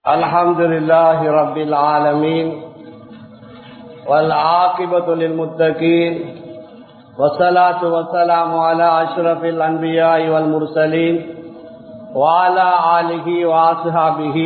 الحمد لله رب العالمين والعاقبة للمتقين والصلاة والسلام على أشرف الأنبياء والمرسلين وعلى آله وأصحابه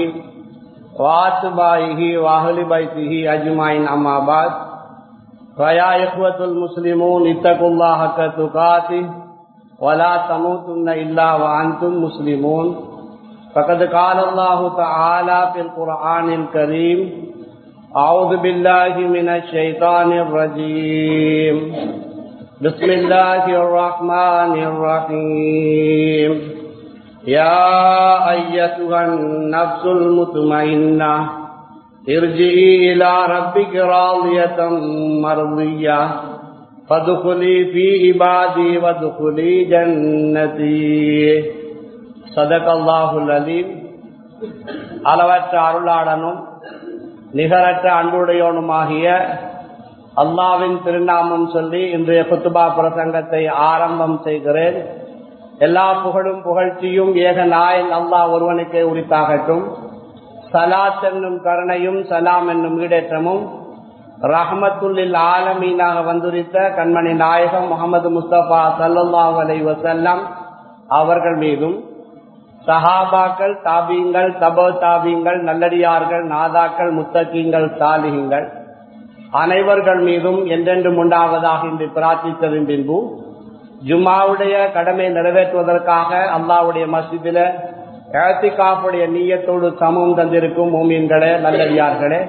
وأتباعه وأهل بيته أجمعين أما بعد فيا إخوة المسلمون اتقوا الله حق تقاته ولا تموتن إلا وأنتم مسلمون فقد قال الله تعالى في القرآن الكريم أعوذ بالله من الشيطان الرجيم بسم الله الرحمن الرحيم يا أيتها النفس المطمئنة ارجعي إلى ربك راضية مرضية فادخلي في عبادي وادخلي جنتي சதக் அல்லாஹுல் அலீம் அளவற்ற அருளாளனும் நிகரற்ற அன்புடையோனுமாகிய அல்லாவின் திருநாமம் சொல்லி இன்றைய குத்துபா பிரசங்கத்தை ஆரம்பம் செய்கிறேன் எல்லா புகழும் புகழ்ச்சியும் ஏக நாயன் அல்லாஹ் ஒருவனுக்கே உரித்தாகட்டும் சலாத் என்னும் கருணையும் சலாம் என்னும் ஈடேற்றமும் ரஹமத்துல்லில் ஆலமீனாக வந்துரித்த கண்மணி நாயகம் முகமது முஸ்தபா சல்லாஹ் அலை வசல்லாம் அவர்கள் மீதும் சஹாபாக்கள் தாபியங்கள் தபோ தாபியங்கள் நல்லடியார்கள் நாதாக்கள் முத்தகீங்கள் சாலிகங்கள் அனைவர்கள் மீதும் என்றென்றும் உண்டாவதாக இன்று பிரார்த்தித்ததின் பின்பு ஜும்மாவுடைய கடமை நிறைவேற்றுவதற்காக அல்லாவுடைய மசிதில எழுத்திகாப்புடைய நீயத்தோடு சமம் தந்திருக்கும் மூமீன்களே நல்லடியார்களே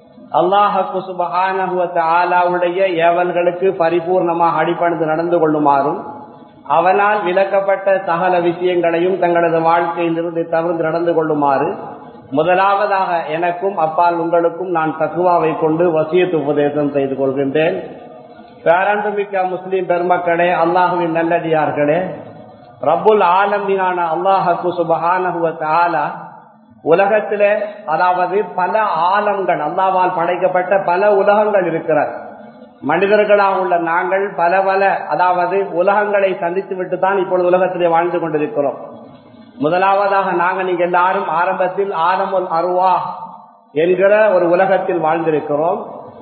அல்லாஹு சுபஹானகுவத்த ஆலாவுடைய ஏவல்களுக்கு பரிபூர்ணமாக அடிப்பணிந்து நடந்து கொள்ளுமாறும் அவனால் விளக்கப்பட்ட சகல விஷயங்களையும் தங்களது வாழ்க்கையிலிருந்து தவிர்த்து நடந்து கொள்ளுமாறு முதலாவதாக எனக்கும் அப்பால் உங்களுக்கும் நான் தக்குவாவை கொண்டு வசியத்து உபதேசம் செய்து கொள்கின்றேன் பேரன்புமிக்க முஸ்லிம் பெருமக்களே அல்லாஹுவின் நல்லடியார்களே ரப்புல் ஆலமீனான அல்லாஹு சுபஹானகுவத் ஆலா உலகத்திலே அதாவது பல ஆலங்கள் அல்லாவால் படைக்கப்பட்ட பல உலகங்கள் இருக்கிறார் மனிதர்களாக உள்ள நாங்கள் பல பல அதாவது உலகங்களை சந்தித்து விட்டு தான் இப்பொழுது உலகத்திலே வாழ்ந்து கொண்டிருக்கிறோம் முதலாவதாக நாங்கள் நீங்க எல்லாரும் ஆரம்பத்தில் ஆரம்பல் அருவா என்கிற ஒரு உலகத்தில் வாழ்ந்திருக்கிறோம்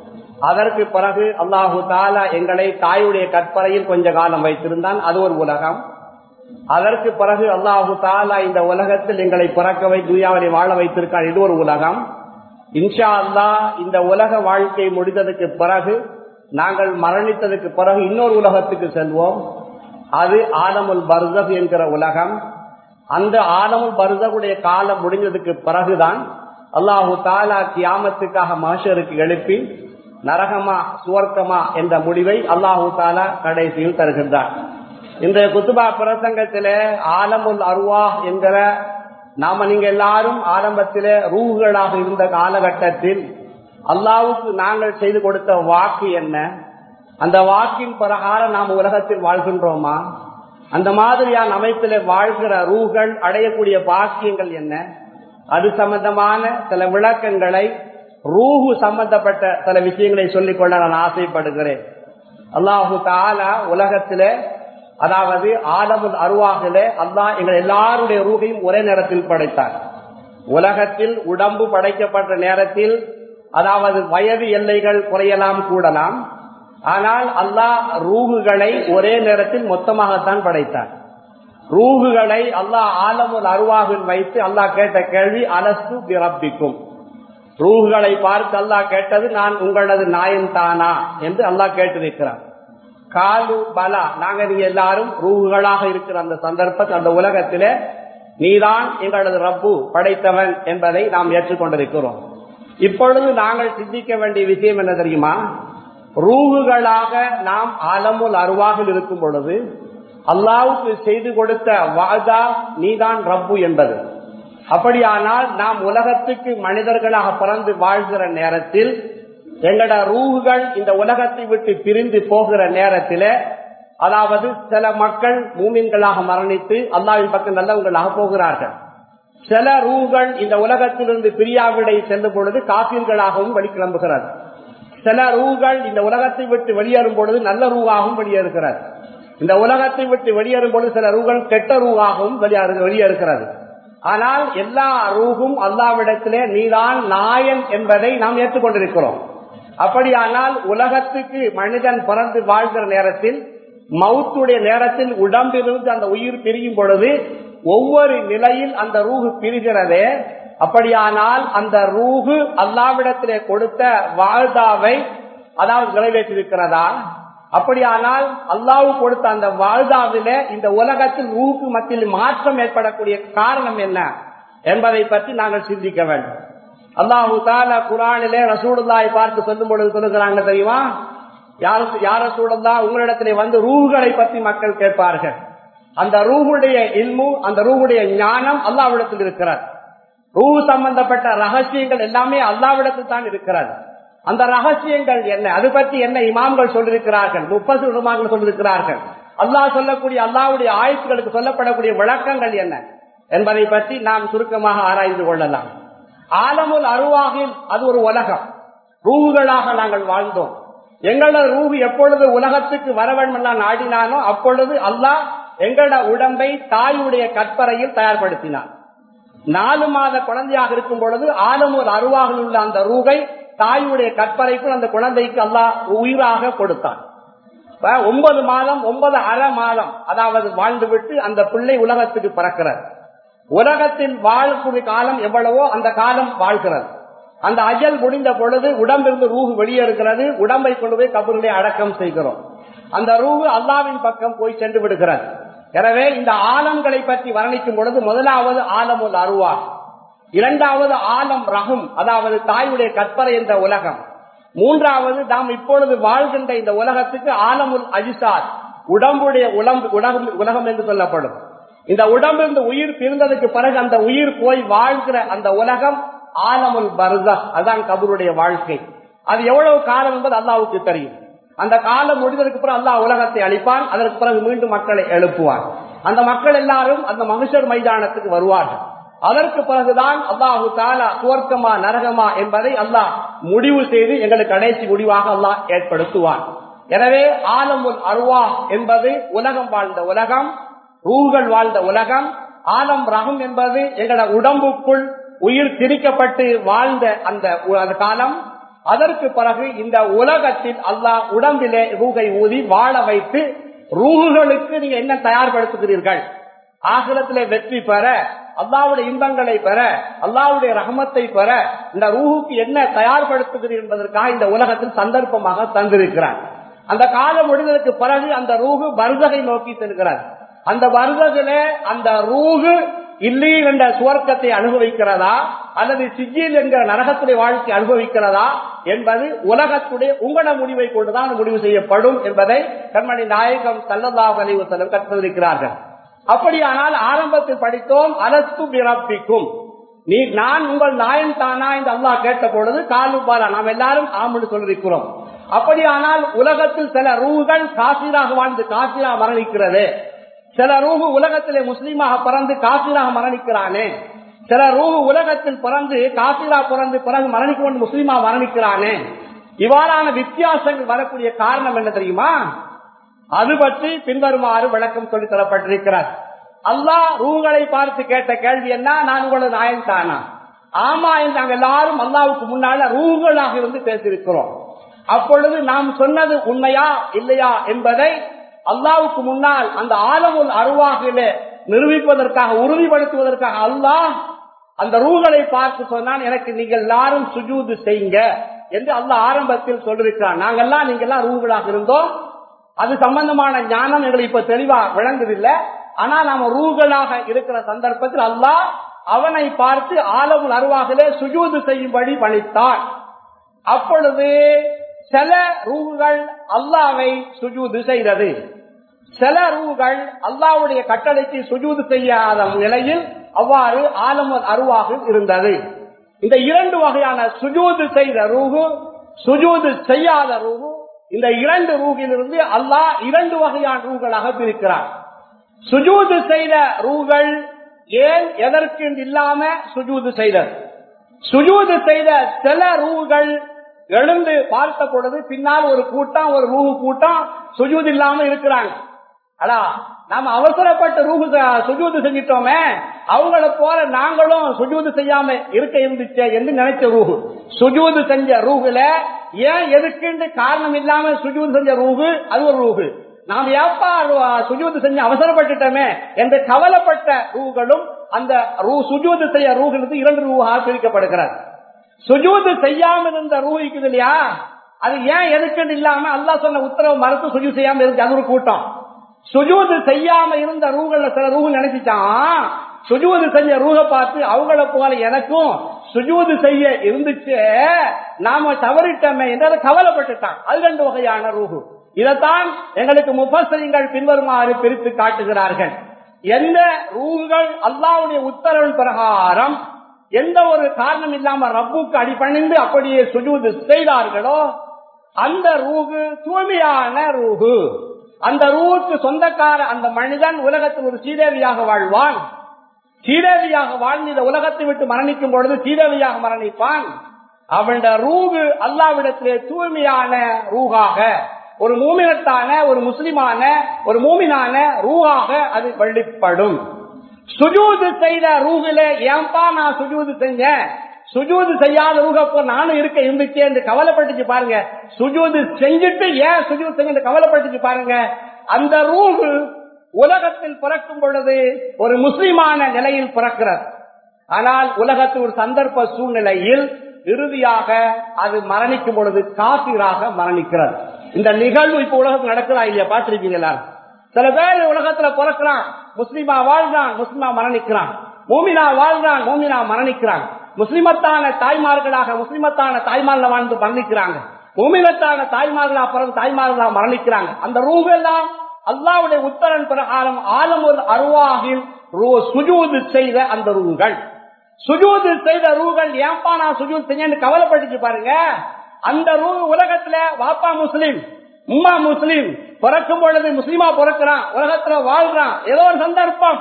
அதற்கு பிறகு அல்லாஹு தாலா எங்களை தாயுடைய கற்பறையில் கொஞ்ச காலம் வைத்திருந்தான் அது ஒரு உலகம் அதற்கு பிறகு அல்லாஹு தாலா இந்த உலகத்தில் எங்களை பிறக்க வை துயாவரை வாழ வைத்திருக்கான் இது ஒரு உலகம் இன்ஷா அல்லா இந்த உலக வாழ்க்கை முடிந்ததுக்கு பிறகு நாங்கள் மரணித்ததுக்கு பிறகு இன்னொரு உலகத்துக்கு செல்வோம் அது ஆலமுல் பர்தப் என்கிற உலகம் அந்த ஆலமுல் பர்தகுடைய காலம் முடிஞ்சதுக்கு பிறகுதான் அல்லாஹு தாலா கியாமத்துக்காக மகஷருக்கு எழுப்பி நரகமா சுவர்க்கமா என்ற முடிவை அல்லாஹு தாலா கடைசியில் தருகின்றார் இந்த குத்துபா பிரசங்கத்திலே ஆலமுல் அருவா என்கிற நாம நீங்க எல்லாரும் ஆரம்பத்திலே ரூகுகளாக இருந்த காலகட்டத்தில் அல்லாவுக்கு நாங்கள் செய்து கொடுத்த வாக்கு என்ன அந்த வாக்கின் பிரகாரம் நாம் உலகத்தில் வாழ்கின்றோமா அந்த மாதிரியான அமைப்பில் வாழ்கிற ரூகள் அடையக்கூடிய பாக்கியங்கள் என்ன அது சம்பந்தமான சில விளக்கங்களை ரூஹு சம்பந்தப்பட்ட சில விஷயங்களை சொல்லிக்கொள்ள நான் ஆசைப்படுகிறேன் அல்லாஹு தாலா உலகத்தில அதாவது ஆலமுல் அருவாகிலே அல்லாஹ் எங்கள் எல்லாருடைய ரூகையும் ஒரே நேரத்தில் படைத்தார் உலகத்தில் உடம்பு படைக்கப்பட்ட நேரத்தில் அதாவது வயது எல்லைகள் குறையலாம் கூடலாம் ஆனால் அல்லாஹ் ரூகுகளை ஒரே நேரத்தில் மொத்தமாகத்தான் படைத்தார் ரூகுகளை அல்லாஹ் ஆலமுல் அருவாகில் வைத்து அல்லாஹ் கேட்ட கேள்வி அலசு பிறப்பிக்கும் ரூகுகளை பார்த்து அல்லாஹ் கேட்டது நான் உங்களது நாயம் தானா என்று அல்லாஹ் கேட்டிருக்கிறார் காலு பலா நாங்க நீங்க எல்லாரும் ரூகுகளாக இருக்கிற அந்த சந்தர்ப்பத்தில் அந்த உலகத்திலே நீதான் எங்களது ரப்பு படைத்தவன் என்பதை நாம் ஏற்றுக்கொண்டிருக்கிறோம் இப்பொழுது நாங்கள் சிந்திக்க வேண்டிய விஷயம் என்ன தெரியுமா ரூகுகளாக நாம் ஆலமுல் அருவாகில் இருக்கும் பொழுது அல்லாவுக்கு செய்து கொடுத்த வாதா நீதான் ரப்பு என்பது அப்படியானால் நாம் உலகத்துக்கு மனிதர்களாக பிறந்து வாழ்கிற நேரத்தில் எங்களோட ரூகுகள் இந்த உலகத்தை விட்டு பிரிந்து போகிற நேரத்தில் அதாவது சில மக்கள் மூமின்களாக மரணித்து அல்லாவின் பக்கம் நல்லவங்களாக போகிறார்கள் சில ரூகள் இந்த உலகத்திலிருந்து பிரியாவிடை செல்லும் பொழுது காப்பீர்களாகவும் வெளிக்கிளம்புகிறது சில ரூகள் இந்த உலகத்தை விட்டு வெளியேறும் பொழுது நல்ல ரூவாகவும் வெளியேறுகிறது இந்த உலகத்தை விட்டு வெளியேறும் பொழுது சில ரூகள் கெட்ட ரூவாகவும் வெளியேறுகிறது ஆனால் எல்லா ரூகும் அல்லாவிடத்திலே நீதான் நாயன் என்பதை நாம் ஏற்றுக்கொண்டிருக்கிறோம் அப்படியானால் உலகத்துக்கு மனிதன் பிறந்து வாழ்கிற நேரத்தில் மவுத்துடைய நேரத்தில் உடம்பிலிருந்து அந்த உயிர் பிரியும் பொழுது ஒவ்வொரு நிலையில் அந்த ரூகு பிரிகிறதே அப்படியானால் அந்த ரூகு அல்லாவிடத்திலே கொடுத்த வாழ்தாவை அதாவது நிறைவேற்றிருக்கிறதா அப்படியானால் அல்லாவு கொடுத்த அந்த வாழ்தாவில இந்த உலகத்தில் ரூக்கு மத்தியில் மாற்றம் ஏற்படக்கூடிய காரணம் என்ன என்பதை பற்றி நாங்கள் சிந்திக்க வேண்டும் அல்லாஹு தால குரானிலே ரசூடுல்லாய் பார்த்து சொல்லும் பொழுது சொல்லுகிறாங்க தெரியுமா யார் யார சூழல்லா உங்களிடத்திலே வந்து ரூகுகளை பற்றி மக்கள் கேட்பார்கள் அந்த ரூகுடைய இல்மு அந்த ரூகுடைய ஞானம் அல்லாவிடத்தில் இருக்கிறார் ரூஹு சம்பந்தப்பட்ட ரகசியங்கள் எல்லாமே அல்லாவிடத்தில் தான் இருக்கிறது அந்த ரகசியங்கள் என்ன அது பற்றி என்ன இமாம்கள் சொல்லியிருக்கிறார்கள் முப்பது இமாம்கள் சொல்லியிருக்கிறார்கள் அல்லாஹ் சொல்லக்கூடிய அல்லாவுடைய ஆயுத்துகளுக்கு சொல்லப்படக்கூடிய விளக்கங்கள் என்ன என்பதை பற்றி நாம் சுருக்கமாக ஆராய்ந்து கொள்ளலாம் ஆலமுல் அருவாகில் அது ஒரு உலகம் ரூகுகளாக நாங்கள் வாழ்ந்தோம் எங்களோட ரூகு எப்பொழுது உலகத்துக்கு வர வேண்டும் நாடினானோ அப்பொழுது அல்லாஹ் எங்களோட உடம்பை தாயுடைய கற்பறையில் தயார்படுத்தினார் நாலு மாத குழந்தையாக இருக்கும் பொழுது ஆலமூர் அருவாக உள்ள அந்த ரூகை தாயுடைய கற்பறைக்குள் அந்த குழந்தைக்கு அல்லாஹ் உயிராக கொடுத்தான் ஒன்பது மாதம் ஒன்பது அரை மாதம் அதாவது வாழ்ந்துவிட்டு அந்த பிள்ளை உலகத்துக்கு பிறக்கிறது உலகத்தில் வாழக்கூடிய காலம் எவ்வளவோ அந்த காலம் வாழ்கிறது அந்த அஜல் முடிந்த பொழுது உடம்பிலிருந்து ரூஹு வெளியேறுகிறது உடம்பை கொண்டு போய் கபூரிலே அடக்கம் செய்கிறோம் அந்த ரூஹு அல்லாவின் பக்கம் போய் சென்று விடுகிறது எனவே இந்த ஆலம்களை பற்றி வர்ணிக்கும் பொழுது முதலாவது ஆலமுல் அருவா இரண்டாவது ஆலம் ரகும் அதாவது தாயுடைய கற்பரை என்ற உலகம் மூன்றாவது நாம் இப்பொழுது வாழ்கின்ற இந்த உலகத்துக்கு ஆலமுல் அஜிசாத் உடம்புடைய உலகம் உலகம் என்று சொல்லப்படும் இந்த உடம்பிலிருந்து உயிர் பிரிந்ததுக்கு பிறகு அந்த உயிர் போய் வாழ்கிற அந்த உலகம் ஆலமுல் பர்தா அதான் கபருடைய வாழ்க்கை அது எவ்வளவு காலம் என்பது அல்லாவுக்கு தெரியும் அந்த காலம் முடிந்ததற்கு பிறகு அல்லாஹ் உலகத்தை அளிப்பான் அதற்கு பிறகு மீண்டும் மக்களை எழுப்புவார் அந்த மக்கள் எல்லாரும் அந்த மனுஷர் மைதானத்துக்கு வருவார்கள் அதற்கு பிறகுதான் அல்லாஹு தாலா சுவர்க்கமா நரகமா என்பதை அல்லாஹ் முடிவு செய்து எங்களுக்கு கடைசி முடிவாக அல்லாஹ் ஏற்படுத்துவான் எனவே ஆலமுல் அருவா என்பது உலகம் வாழ்ந்த உலகம் ரூகள் வாழ்ந்த உலகம் ஆலம் ரகம் என்பது எங்களோட உடம்புக்குள் உயிர் திரிக்கப்பட்டு வாழ்ந்த அந்த காலம் அதற்கு பிறகு இந்த உலகத்தில் அல்லாஹ் உடம்பிலே ரூகை ஊதி வாழ வைத்து ரூகுகளுக்கு நீங்க என்ன தயார்படுத்துகிறீர்கள் ஆகிலத்திலே வெற்றி பெற அல்லாவுடைய இன்பங்களை பெற அல்லாவுடைய ரகமத்தை பெற இந்த ரூஹுக்கு என்ன தயார்படுத்துகிறீர்கள் என்பதற்காக இந்த உலகத்தில் சந்தர்ப்பமாக தந்திருக்கிறார் அந்த காலம் முடிந்ததற்கு பிறகு அந்த ரூகு பருதகை நோக்கி செல்கிறார் அந்த பருதகிலே அந்த ரூகு இல்லீல் என்ற சுவர்க்கத்தை அனுபவிக்கிறதா அல்லது சிஜில் என்கிற நரகத்துடைய வாழ்க்கை அனுபவிக்கிறதா என்பது உலகத்துடைய உங்கள முடிவை கொண்டுதான் முடிவு செய்யப்படும் என்பதை கண்மணி நாயகம் சல்லல்லாஹ் அலிவசலம் கற்பிருக்கிறார்கள் அப்படியானால் ஆரம்பத்தில் படித்தோம் அரசு பிறப்பிக்கும் நீ நான் உங்கள் நாயன் தானா என்று அல்லாஹ் கேட்ட பொழுது காலுபாலா நாம் எல்லாரும் ஆம்னு சொல்லிருக்கிறோம் அப்படியானால் உலகத்தில் சில ரூகள் காசிராக வாழ்ந்து காசிரா மரணிக்கிறது சில ரூஹு உலகத்திலே முஸ்லீமாக பிறந்து காசிராக மரணிக்கிறானே சில ரூஹு உலகத்தில் பிறந்து காசிரா பிறந்து பிறகு மரணிக்க முஸ்லீமா மரணிக்கிறானே இவ்வாறான வித்தியாசங்கள் வரக்கூடிய காரணம் என்ன தெரியுமா அது பற்றி பின்வருமாறு விளக்கம் சொல்லி தரப்பட்டிருக்கிறார் அல்லாஹ் ரூகளை பார்த்து கேட்ட கேள்வி என்ன நான் உங்களது நாயன் தானா ஆமா என்று நாங்கள் எல்லாரும் அல்லாவுக்கு முன்னால ரூகளாக இருந்து பேசியிருக்கிறோம் அப்பொழுது நாம் சொன்னது உண்மையா இல்லையா என்பதை அல்லாவுக்கு முன்னால் அந்த ஆலமுல் அருவாகிலே நிரூபிப்பதற்காக உறுதிப்படுத்துவதற்காக அல்லாஹ் அந்த ரூகளை பார்த்து சொன்னான் எனக்கு நீங்கள் எல்லாரும் சுஜூது செய்யுங்க என்று அல்லாஹ் ஆரம்பத்தில் சொல்லிருக்கிறான் நாங்கெல்லாம் நீங்க எல்லாம் ரூகளாக இருந்தோம் அது சம்பந்தமான ஞானம் எங்களுக்கு இப்ப தெளிவா விளங்குதில்லை ஆனா நாம ரூகளாக இருக்கிற சந்தர்ப்பத்தில் அல்லாஹ் அவனை பார்த்து ஆலமுல் அருவாகலே சுஜூது செய்யும்படி பணித்தான் அப்பொழுது சில ரூகுகள் அல்லாவை சுஜூது செய்தது சில ரூகுகள் அல்லாவுடைய கட்டளைக்கு சுஜூது செய்யாத நிலையில் அவ்வாறு ஆலமுல் அருவாக இருந்தது இந்த இரண்டு வகையான சுஜூது செய்த ரூகு சுஜூது செய்யாத ரூகு இந்த இரண்டு ரூகிலிருந்து அல்லாஹ் இரண்டு வகையான ரூகளாக பிரிக்கிறார் சுஜூது செய்த ரூகள் ஏன் எதற்கு இல்லாம சுஜூது செய்தது சுஜூது செய்த சில ரூகள் எழுந்து பார்த்த பொழுது பின்னால் ஒரு கூட்டம் ஒரு ரூஹு கூட்டம் சுஜூது இல்லாம இருக்கிறாங்க அடா நாம அவசரப்பட்டு ரூஹு சுஜூது செஞ்சிட்டோமே அவங்கள போல நாங்களும் சுஜூது செய்யாம இருக்க இருந்துச்சே என்று நினைச்ச ரூஹு சுஜூது செஞ்ச ரூகுல ஏன் எதுக்குன்னு காரணம் இல்லாம சுஜூது செஞ்ச ரூஹு அது ஒரு ரூஹு நாம் ஏப்பா சுஜூது செஞ்சு அவசரப்பட்டுட்டோமே என்று கவலைப்பட்ட ரூகளும் அந்த ரூ சுஜூது செய்ய ரூகிறது இரண்டு ரூஹாக பிரிக்கப்படுகிறது சுஜூது செய்யாம இருந்த ரூ இருக்குது இல்லையா அது ஏன் எதுக்குன்னு இல்லாம அல்லாஹ் சொன்ன உத்தரவு மறுத்து சுஜூ செய்யாம இருந்து அது ஒரு கூட்டம் சுஜூது செய்யாம இருந்த ரூகள்ல சில ரூஹு நினைச்சிட்டான் சுஜூது செஞ்ச ரூக பார்த்து அவங்கள போல எனக்கும் சுஜூது செய்ய இருந்துச்சு நாம தவறிட்டோமே என்று கவலைப்பட்டுட்டான் அது ரெண்டு வகையான ரூஹு இதைத்தான் எங்களுக்கு முப்பசரிங்கள் பின்வருமாறு பிரித்து காட்டுகிறார்கள் எந்த ரூகுகள் அல்லாவுடைய உத்தரவின் பிரகாரம் எந்த ஒரு காரணம் இல்லாம ரப்புக்கு அடிபணிந்து அப்படியே சுஜூது செய்தார்களோ அந்த ரூகு தூய்மையான ரூகு அந்த ரூவுக்கு சொந்தக்கார அந்த மனிதன் உலகத்தில் ஒரு சீதேவியாக வாழ்வான் சீதேவியாக வாழ்ந்து இந்த உலகத்தை விட்டு மரணிக்கும் பொழுது சீதேவியாக மரணிப்பான் அவனுடைய ரூகு அல்லாவிடத்திலே தூய்மையான ரூகாக ஒரு மூமினத்தான ஒரு முஸ்லிமான ஒரு மூமினான ரூகாக அது வெளிப்படும் சுஜூது செய்த ரூகில ஏன்பா நான் சுஜூது செஞ்சேன் சுஜூது செய்யாத ரூகப்போ நானும் இருக்க இருந்துச்சு என்று கவலைப்பட்டுச்சு பாருங்க சுஜூது செஞ்சுட்டு ஏன் சுஜூது செஞ்சு கவலைப்பட்டுச்சு பாருங்க அந்த ரூகு உலகத்தில் பிறக்கும் பொழுது ஒரு முஸ்லிமான நிலையில் பிறக்கிறது ஆனால் உலகத்து ஒரு சந்தர்ப்ப சூழ்நிலையில் இறுதியாக அது மரணிக்கும் பொழுது காசிராக மரணிக்கிறது இந்த நிகழ்வு இப்ப உலகத்தில் நடக்கிறா இல்லையா பார்த்திருக்கீங்களா சில பேர் உலகத்துல பிறக்கிறான் முஸ்லிமா வாழ்றான் முஸ்லிமா மரணிக்கிறான் மூமினா வாழ்றான் மூமினா மரணிக்கிறான் முஸ்லிமத்தான தாய்மார்களாக முஸ்லிமத்தான தாய்மார்கள் வாழ்ந்து மரணிக்கிறாங்க மூமினத்தான தாய்மார்களா பிறந்த தாய்மார்களா மரணிக்கிறாங்க அந்த ரூகெல்லாம் அல்லாவுடைய உத்தரன் பிரகாரம் ஆலமுல் அருவாகில் சுஜூது செய்த அந்த ரூகள் சுஜூது செய்த ரூகள் ஏன்பா நான் சுஜூது செஞ்சேன்னு கவலைப்பட்டுச்சு பாருங்க அந்த ரூ உலகத்துல வாப்பா முஸ்லீம் உம்மா முஸ்லீம் பிறக்கும் பொழுது முஸ்லீமா பிறக்கிறான் உலகத்துல வாழ்றான் ஏதோ ஒரு சந்தர்ப்பம்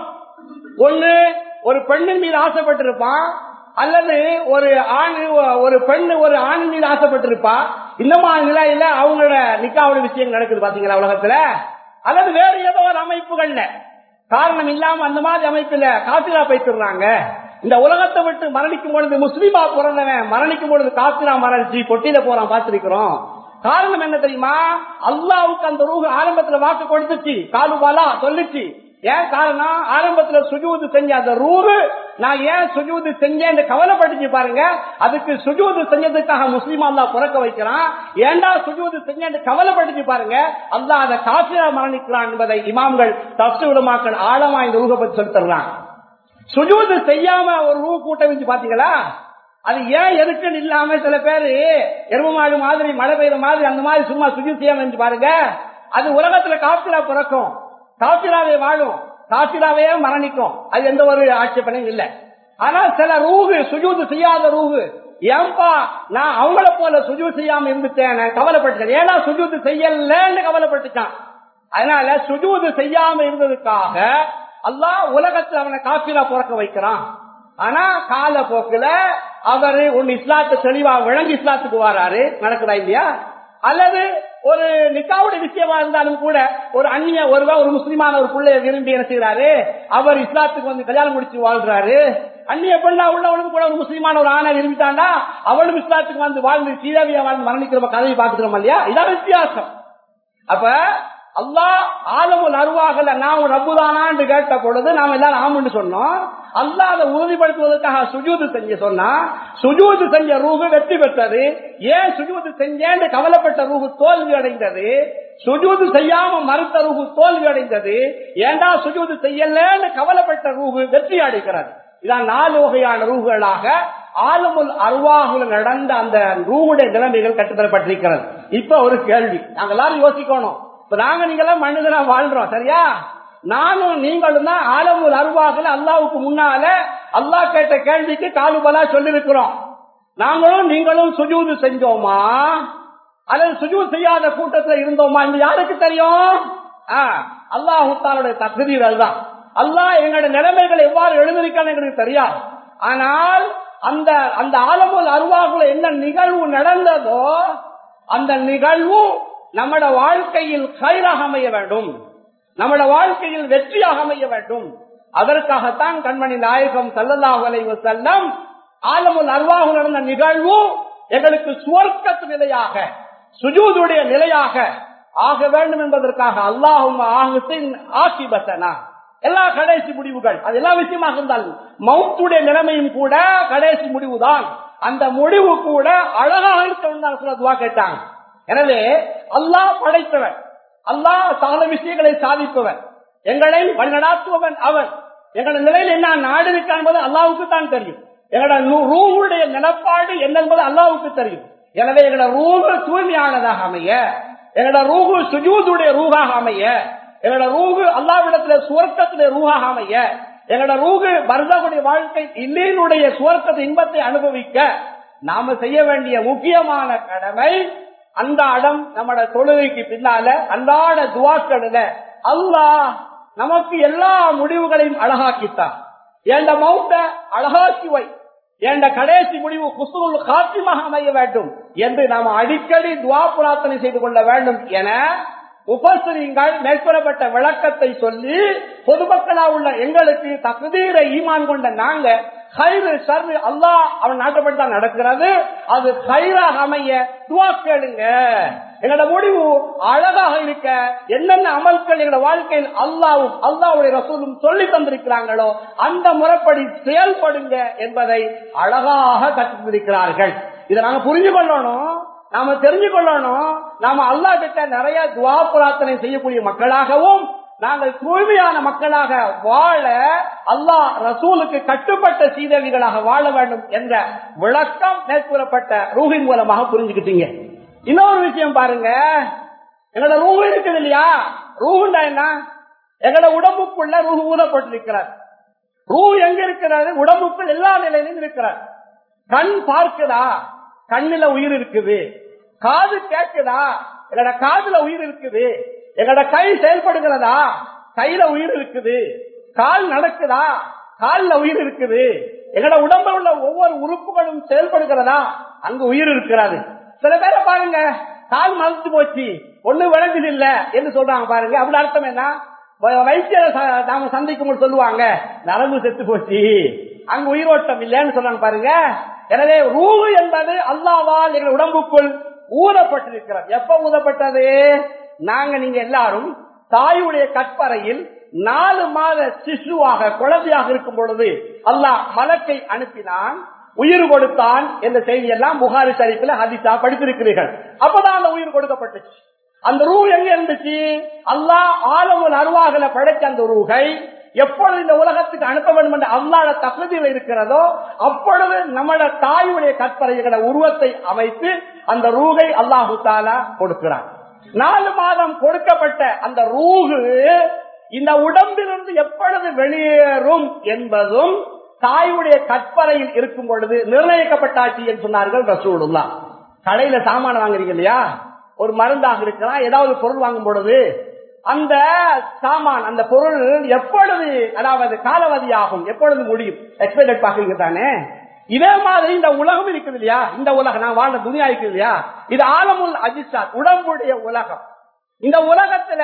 ஒண்ணு ஒரு பெண்ணின் மீது ஆசைப்பட்டிருப்பான் அல்லது ஒரு ஆண் ஒரு பெண் ஒரு ஆண் மீது ஆசைப்பட்டிருப்பா இந்த மாதிரி நிலையில அவங்களோட நிக்காவோட விஷயம் நடக்குது பாத்தீங்களா உலகத்துல அல்லது வேறு ஏதோ ஒரு அமைப்புகள்ல காரணம் இல்லாம அந்த மாதிரி அமைப்புல காசிரா பைத்துறாங்க இந்த உலகத்தை விட்டு மரணிக்கும் பொழுது முஸ்லீமா பிறந்தவன் மரணிக்கும் பொழுது காசிரா மரணிச்சு கொட்டியில போறான் பார்த்திருக்கிறோம் காரணம் என்ன தெரியுமா அல்லாவுக்கு அந்த ரூஹு ஆரம்பத்துல வாக்கு கொடுத்துச்சு காலுபாலா சொல்லுச்சு ஏன் காரணம் ஆரம்பத்துல சுஜூது செஞ்ச அந்த ரூஹு நான் ஏன் சுஜூது செஞ்சேன் கவலைப்பட்டுச்சு பாருங்க அதுக்கு சுஜூது செஞ்சதுக்காக முஸ்லீம் அல்லா பிறக்க வைக்கிறான் ஏண்டா சுஜூது செஞ்சேன் கவலைப்பட்டுச்சு பாருங்க அல்லா அதை காசிரா மரணிக்கிறான் என்பதை இமாம்கள் தப்சு விடமாக்கள் ஆழமா இந்த ரூஹை பத்தி சொல்லித்தர்றான் சுஜூது செய்யாம ஒரு ரூ கூட்டம் வச்சு பாத்தீங்களா அது ஏன் எதுக்குன்னு இல்லாம சில பேரு எரும மாடு மாதிரி மழை பெய்யுற மாதிரி அந்த மாதிரி சும்மா சுஜி செய்யாம இருந்துச்சு பாருங்க அது உலகத்துல காப்பிரா பிறக்கும் காப்பிராவே வாழும் காப்பிராவே மரணிக்கும் அது எந்த ஒரு ஆட்சேபனையும் இல்லை ஆனா சில ரூகு சுஜூது செய்யாத ரூகு ஏன்பா நான் அவங்கள போல சுஜூ செய்யாம இருந்துட்டேன் கவலைப்பட்டேன் ஏன்னா சுஜூது செய்யலன்னு கவலைப்பட்டுச்சான் அதனால சுஜூது செய்யாம இருந்ததுக்காக அல்லாஹ் உலகத்தில் அவனை காப்பிரா பிறக்க வைக்கிறான் ஆனா கால போக்குல அவரு ஒன்னு இஸ்லாத்தை தெளிவா விளங்கி இஸ்லாத்துக்கு வராரு நடக்குதா இல்லையா அல்லது ஒரு நிக்காவுடைய விஷயமா இருந்தாலும் கூட ஒரு அந்நிய ஒருவர் ஒரு முஸ்லிமான ஒரு பிள்ளைய விரும்பி என்ன செய்யறாரு அவர் இஸ்லாத்துக்கு வந்து கல்யாணம் முடிச்சு வாழ்றாரு அந்நிய பெண்ணா உள்ளவனுக்கு கூட ஒரு முஸ்லிமான ஒரு ஆணை விரும்பிட்டாண்டா அவளும் இஸ்லாத்துக்கு வந்து வாழ்ந்து சீதாவியா வாழ்ந்து மரணிக்கிற கதையை பார்த்துக்கிறோம் இல்லையா இதான் வித்தியாசம் அப்ப அல்லாஹ் ஆலமுல் அருவாகல நாம் ரப்புதானான்னு கேட்ட பொழுது நாம் எல்லாரும் ஆமுன்னு சொன்னோம் அல்லாஹ் அதை உறுதிப்படுத்துவதற்காக சுஜூது செஞ்ச சொன்னா சுஜூது செஞ்ச ரூபு வெற்றி பெற்றது ஏன் சுஜூது செஞ்சேன்னு கவலைப்பட்ட ரூபு தோல்வி அடைந்தது சுஜூது செய்யாம மறுத்த ரூபு தோல்வி அடைந்தது ஏண்டா சுஜூது செய்யலன்னு கவலைப்பட்ட ரூபு வெற்றி அடைகிறது இதான் நாலு வகையான ரூகுகளாக ஆலமுல் அருவாகுல நடந்த அந்த ரூவுடைய நிலைமைகள் கட்டுத்தரப்பட்டிருக்கிறது இப்ப ஒரு கேள்வி நாங்க எல்லாரும் யோசிக்கணும் இப்ப நாங்க நீங்களாம் மனிதனா வாழ்றோம் சரியா நானும் நீங்களும் தான் ஆலமுல் அருவாகல அல்லாவுக்கு முன்னால அல்லாஹ் கேட்ட கேள்விக்கு காலுபலா சொல்லிருக்கிறோம் நாங்களும் நீங்களும் சுஜூது செஞ்சோமா அல்லது சுஜூத் செய்யாத கூட்டத்தில் இருந்தோமா என்று யாருக்கு தெரியும் அல்லாஹுத்தாலுடைய தகுதியில் அதுதான் அல்லாஹ் எங்களுடைய நிலைமைகள் எவ்வாறு எழுந்திருக்கான்னு எங்களுக்கு தெரியாது ஆனால் அந்த அந்த ஆலமுல் அருவாகுல என்ன நிகழ்வு நடந்ததோ அந்த நிகழ்வு நம்மட வாழ்க்கையில் கயிறாக அமைய வேண்டும் நம்முடைய வாழ்க்கையில் வெற்றியாக அமைய வேண்டும் அதற்காகத்தான் கண்மணி நாயகம் சல்லல்லாஹு அலைஹி வஸல்லம் ஆலமுல் அர்வாஹு நடந்த நிகழ்வு எங்களுக்கு சுவர்க்கத்து நிலையாக சுஜூதுடைய நிலையாக ஆக வேண்டும் என்பதற்காக அல்லாஹும் ஆகத்தின் ஆசிபத்தனா எல்லா கடைசி முடிவுகள் அது எல்லா விஷயமாக இருந்தாலும் மவுத்துடைய நிலைமையும் கூட கடைசி முடிவுதான் அந்த முடிவு கூட அழகாக இருக்க துவா கேட்டாங்க எனவே அல்லாஹ் படைத்தவன் அல்லாஹ் சகல விஷயங்களை சாதிப்பவன் எங்களை வழிநடாத்துபவன் அவன் எங்களோட நிலையில் என்ன நாடு இருக்கா என்பது அல்லாவுக்கு தான் தெரியும் எங்களோட ரூமுடைய நிலப்பாடு என்ன என்பது அல்லாவுக்கு தெரியும் எனவே எங்களோட ரூபு தூய்மையானதாக அமைய எங்களோட ரூபு சுஜூதுடைய ரூகாக அமைய எங்களோட ரூகு அல்லாவிடத்துல சுவர்க்கத்திலே ரூகாக அமைய எங்களோட ரூகு பரதகுடைய வாழ்க்கை இல்லையினுடைய சுவர்க்கத்தை இன்பத்தை அனுபவிக்க நாம செய்ய வேண்டிய முக்கியமான கடமை அந்த அடம் நம்மட தொழுகைக்கு பின்னால அன்றாட துவாக்களில அல்லாஹ் நமக்கு எல்லா முடிவுகளையும் அழகாக்கித்தான் என்ற மௌத்த அழகாக்கி வை என்ற கடைசி முடிவு குசுல் காத்திமாக அமைய வேண்டும் என்று நாம் அடிக்கடி துவா பிரார்த்தனை செய்து கொள்ள வேண்டும் என உபசரிங்கள் மேற்கொள்ளப்பட்ட விளக்கத்தை சொல்லி பொதுமக்களா உள்ள எங்களுக்கு தகுதீர ஈமான் கொண்ட நாங்க கயிறு சர்வு அல்லாஹ் அவன் நாட்டப்பட்டு தான் நடக்கிறது அது கயிறாக அமைய துவா கேளுங்க எங்களோட முடிவு அழகாக இருக்க என்னென்ன அமல்கள் எங்களோட வாழ்க்கையில் அல்லாவும் அல்லாவுடைய ரசூலும் சொல்லி தந்திருக்கிறாங்களோ அந்த முறைப்படி செயல்படுங்க என்பதை அழகாக கற்றுத்திருக்கிறார்கள் இதை நாங்க புரிஞ்சு கொள்ளணும் நாம தெரிஞ்சு கொள்ளணும் நாம அல்லா கிட்ட நிறைய துவா பிரார்த்தனை செய்யக்கூடிய மக்களாகவும் நாங்கள் தூய்மையான மக்களாக வாழ அல்லாஹ் ரசூலுக்கு கட்டுப்பட்ட சீதவிகளாக வாழ வேண்டும் என்ற விளக்கம் மேற்கூறப்பட்ட ரூஹின் மூலமாக புரிஞ்சுக்கிட்டீங்க இன்னொரு விஷயம் பாருங்க எங்களோட ரூஹு இருக்குது இல்லையா ரூஹுண்டா என்ன எங்களோட உடம்புக்குள்ள ரூஹு ஊதப்பட்டிருக்கிறார் ரூ எங்க இருக்கிறாரு உடம்புக்குள் எல்லா நிலையிலும் இருக்கிறார் கண் பார்க்குதா கண்ணுல உயிர் இருக்குது காது கேட்குதா எங்களோட காதுல உயிர் இருக்குது எங்களோட கை செயல்படுகிறதா கையில உயிர் இருக்குது கால் நடக்குதா கால்ல உயிர் இருக்குது எங்களோட உடம்புல உள்ள ஒவ்வொரு உறுப்புகளும் செயல்படுகிறதா அங்கு உயிர் இருக்கிறது சில பேரை பாருங்க கால் மறைச்சு போச்சு ஒண்ணு விளங்குது இல்ல என்று சொல்றாங்க பாருங்க அப்படி அர்த்தம் என்ன வைத்தியரை நாம சந்திக்கும் போது சொல்லுவாங்க நரம்பு செத்து போச்சு அங்க உயிரோட்டம் இல்லைன்னு சொல்றாங்க பாருங்க எனவே ரூஹு என்பது அல்லாவால் எங்கள் உடம்புக்குள் ஊதப்பட்டிருக்கிறது எப்ப ஊதப்பட்டது நாங்க நீங்க எல்லாரும் தாயுடைய கற்பறையில் நாலு மாத சிசுவாக குழந்தையாக இருக்கும் பொழுது அல்லாஹ் மலக்கை அனுப்பினான் உயிர் கொடுத்தான் என்ற செய்தி எல்லாம் புகாரி சரிப்பில் ஹதிசா படித்திருக்கிறீர்கள் அப்பதான் அந்த உயிர் கொடுக்கப்பட்டுச்சு அந்த ரூ எங்க இருந்துச்சு அல்லாஹ் ஆலமுல் அருவாகல படைச்ச அந்த ரூகை எப்பொழுது இந்த உலகத்துக்கு அனுப்ப வேண்டும் என்ற அல்லாத தகுதியில் இருக்கிறதோ அப்பொழுது நம்மளோட தாயுடைய கற்பறைகளை உருவத்தை அமைத்து அந்த ரூகை அல்லாஹு தாலா கொடுக்கிறார் நாலு மாதம் கொடுக்கப்பட்ட அந்த ரூகு இந்த உடம்பிலிருந்து எப்பொழுது வெளியேறும் என்பதும் தாயுடைய கற்பறையில் இருக்கும் பொழுது நிர்ணயிக்கப்பட்டாச்சு என்று சொன்னார்கள் ரசூலுல்லா கடையில சாமான வாங்குறீங்க இல்லையா ஒரு மருந்தாக இருக்கலாம் ஏதாவது பொருள் வாங்கும் பொழுது அந்த சாமான் அந்த பொருள் எப்பொழுது அதாவது காலவதி ஆகும் எப்பொழுது முடியும் எக்ஸ்பைர்ட் பாக்குறீங்க தானே இதே மாதிரி இந்த உலகம் இருக்குது இல்லையா இந்த உலகம் நான் வாழ்ந்த துணியா இருக்குது இல்லையா இது ஆலமுல் அஜிசா உடம்புடைய உலகம் இந்த உலகத்துல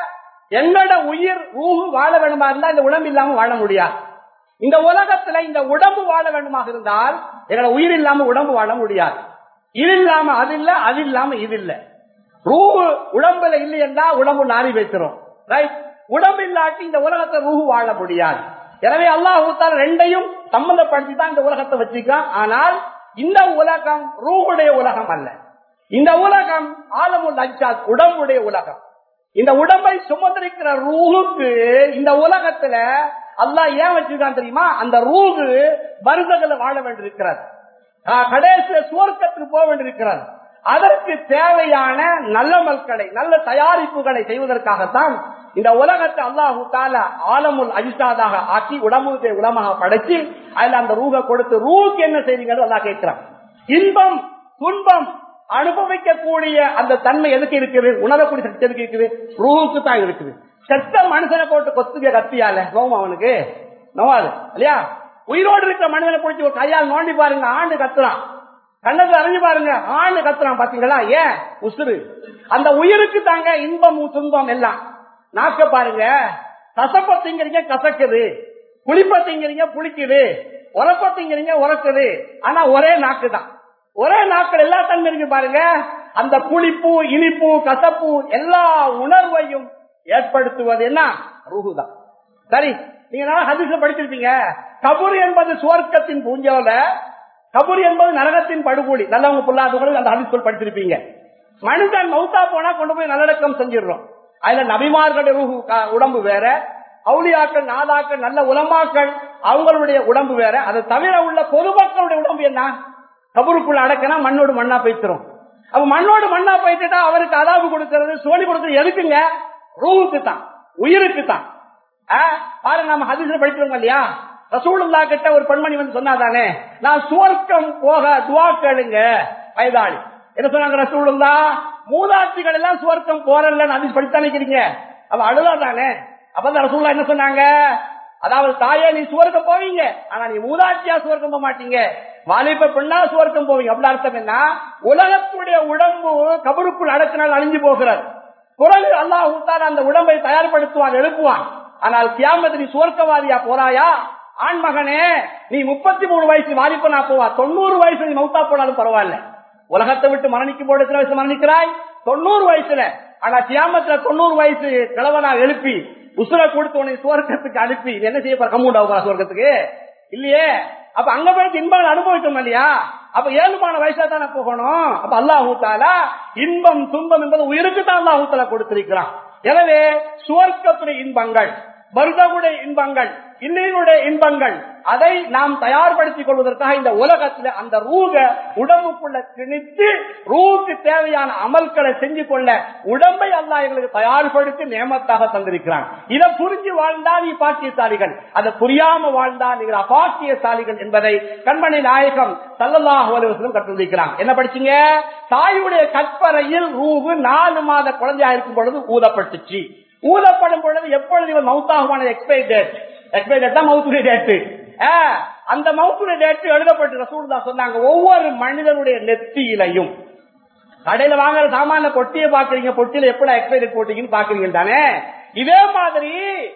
என்னோட உயிர் ஊகு வாழ வேண்டுமா இருந்தா இந்த உடம்பு இல்லாம வாழ முடியாது இந்த உலகத்துல இந்த உடம்பு வாழ வேண்டுமாக இருந்தால் எங்களை உயிர் இல்லாம உடம்பு வாழ முடியாது இது இல்லாம அது இல்ல அது இல்லாம இது இல்ல ரூஹு உடம்புல இல்லையா உடம்பு நாரி வைக்கிறோம் ரைட் உடம்பு இல்லாட்டி இந்த உலகத்தை ரூஹு வாழ முடியாது எனவே அல்லாஹூத்தால் ரெண்டையும் சம்பந்தப்படுத்தி தான் இந்த உலகத்தை வச்சிருக்கான் ஆனால் இந்த உலகம் ரூஹுடைய உலகம் அல்ல இந்த உலகம் ஆலமுல் அஜாத் உடம்புடைய உலகம் இந்த உடம்பை சுமந்திருக்கிற ரூஹுக்கு இந்த உலகத்துல அல்லாஹ் ஏன் வச்சிருக்கான் தெரியுமா அந்த ரூஹு வருதங்களை வாழ வேண்டியிருக்கிறது கடைசிய சுவர்க்கத்துக்கு போக வேண்டியிருக்கிறது அதற்கு தேவையான நல்ல மக்களை நல்ல தயாரிப்புகளை செய்வதற்காகத்தான் இந்த உலகத்தை அல்லாஹு தால ஆலமுல் அஜிசாதாக ஆக்கி உடம்புக்கு உலமாக படைச்சு அதுல அந்த ரூக கொடுத்து ரூக்கு என்ன செய்வீங்க அல்லா கேட்கிறான் இன்பம் துன்பம் அனுபவிக்கக்கூடிய அந்த தன்மை எதுக்கு இருக்குது உணரக்கூடிய சக்தி எதுக்கு இருக்குது ரூஹுக்கு தான் இருக்குது செத்த மனுஷனை போட்டு கொத்துக்க கத்தியால கோவம் அவனுக்கு நோவாது இல்லையா உயிரோடு இருக்கிற மனிதனை பிடிச்சி ஒரு கையால் நோண்டி பாருங்க ஆண்டு கத்துறான் கண்ணத்துல அறிஞ்சு பாருங்க ஆண்டு கத்துறான் பாத்தீங்களா ஏன் உசுறு அந்த உயிருக்கு தாங்க இன்பம் துன்பம் எல்லாம் நாக்க பாருங்க கசப்ப திங்கிறீங்க கசக்குது புளிப்ப திங்கிறீங்க புளிக்குது உரப்ப திங்கிறீங்க உரக்குது ஆனா ஒரே நாக்கு தான் ஒரே நாட்கள் எல்லா தன்மை இருக்கு பாருங்க அந்த புளிப்பு இனிப்பு கசப்பு எல்லா உணர்வையும் ஏற்படுத்துவது என்ன ரூஹுதான் சரி நீங்க நல்லா ஹதீஸ்ல படிச்சிருப்பீங்க கபூர் என்பது சுவர்க்கத்தின் பூஞ்சோல கபூர் என்பது நரகத்தின் படுகொலி நல்லவங்க பொல்லாதவங்களுக்கு அந்த ஹதீஸ் படிச்சிருப்பீங்க மனிதன் மௌத்தா போனா கொண்டு போய் நல்லடக்கம் செஞ்சிடறோம் அதுல நபிமார்களுடைய ரூஹு க- உடம்பு வேற அவுளியாக்கள் நாதாக்கள் நல்ல உலமாக்கள் அவங்களுடைய உடம்பு வேற அதை தவிர உள்ள பொதுமக்களுடைய உடம்பு என்ன கபருக்குள்ள அடக்கினா மண்ணோடு மண்ணா போய்த்திரும் அப்ப மண்ணோடு மண்ணா போயிட்டுட்டா அவருக்கு அதாவு கொடுக்கிறது சோழி கொடுக்கிறது எதுக்குங்க ரூவுக்கு தான் உயிருக்கு தான் ஆ, பாருங்க நம்ம ஹதீஸ்ல படிக்கிறோம் இல்லையா ரசூலுல்லா கிட்ட ஒரு பெண்மணி வந்து சொன்னாதானே நான் சுவர்க்கம் போக துவா கேளுங்க வயதாளி என்ன சொன்னாங்க ரசூலுல்லா மூதாட்சிகள் எல்லாம் சுவர்க்கம் போறல ஹதீஸ் படித்தான் நிக்கிறீங்க அவ அழுதாதானே அப்பதான் ரசூலுல்லா என்ன சொன்னாங்க அதாவது தாயே நீ சுவர்க்கம் போவீங்க ஆனா நீ மூதாட்சியா சுவர்க்கம் போக மாட்டீங்க வாலிப பெண்ணா சுவர்க்கம் போவீங்க அப்படி அர்த்தம் என்ன உலகத்துடைய உடம்பு கபருக்குள் அடக்கினால் அழிஞ்சு போகிறார் பிறகு அல்லாஹ் உத்தால அந்த உடம்பை தயார்படுத்துவான் எழுப்புவான் ஆனால் கியாமத்து நீ சுவர்க்கவாதியா போறாயா ஆண் மகனே நீ முப்பத்தி மூணு வயசு வாலிபனா போவா தொண்ணூறு வயசு நீ மௌத்தா போனாலும் பரவாயில்ல உலகத்தை விட்டு மரணிக்கும் போது எத்தனை வயசு மரணிக்கிறாய் தொண்ணூறு வயசுல ஆனா கியாமத்துல தொண்ணூறு வயசு கிழவனா எழுப்பி உசுர கொடுத்து உன்னை சுவர்க்கத்துக்கு அனுப்பி இது என்ன செய்ய கம்மூண்டா சுவர்க்கத்துக்கு இல்லையே அப்ப அங்க போய் இன்பங்கள் அனுபவித்தோம் இல்லையா அப்ப ஏழுமான வயசா தானே போகணும் அப்ப அல்லாஹ் ஊத்தாலா இன்பம் துன்பம் என்பது உயிருக்கு தான் அல்லாஹ் ஊத்தாலா கொடுத்திருக்கிறான் எனவே சுவர்க்கத்துடைய இன்பங்கள் வருடகுடைய இன்பங்கள் இன்னையுடைய இன்பங்கள் அதை நாம் தயார்படுத்திக் கொள்வதற்காக இந்த உலகத்துல அந்த ரூக உடம்புக்குள்ள திணித்து ரூக்கு தேவையான அமல்களை செஞ்சு கொள்ள உடம்பை அல்லாஹ் எங்களுக்கு தயார்படுத்தி நியமத்தாக தந்திருக்கிறான் இதை புரிஞ்சு வாழ்ந்தா நீ பாக்கியசாலிகள் அதை புரியாம வாழ்ந்தா நீங்கள் அபாக்கியசாலிகள் என்பதை கண்மணி நாயகம் சல்லல்லாஹு அலைஹி வஸல்லம் கற்றுள்ளிருக்கிறான் என்ன படிச்சீங்க தாயுடைய கற்பறையில் ரூவு நாலு மாத குழந்தையா இருக்கும் பொழுது ஊதப்பட்டுச்சு ஊதப்படும் பொழுது எப்பொழுது இவன் மவுத்தாகுமான எக்ஸ்பைரி டேட் எக்ஸ்பைரி டேட் தான் மவுத்துடைய டேட்டு அந்த மவுத்துடைய டேட்டு எழுதப்பட்டு ரசூலுல்லா சொன்னாங்க ஒவ்வொரு மனிதனுடைய நெத்தியிலையும் கடையில வாங்குற சாமான பொட்டியை பாக்குறீங்க பொட்டியில எப்படி எக்ஸ்பைரி போட்டீங்கன்னு பாக்குறீங்க தானே இதே மாதிரி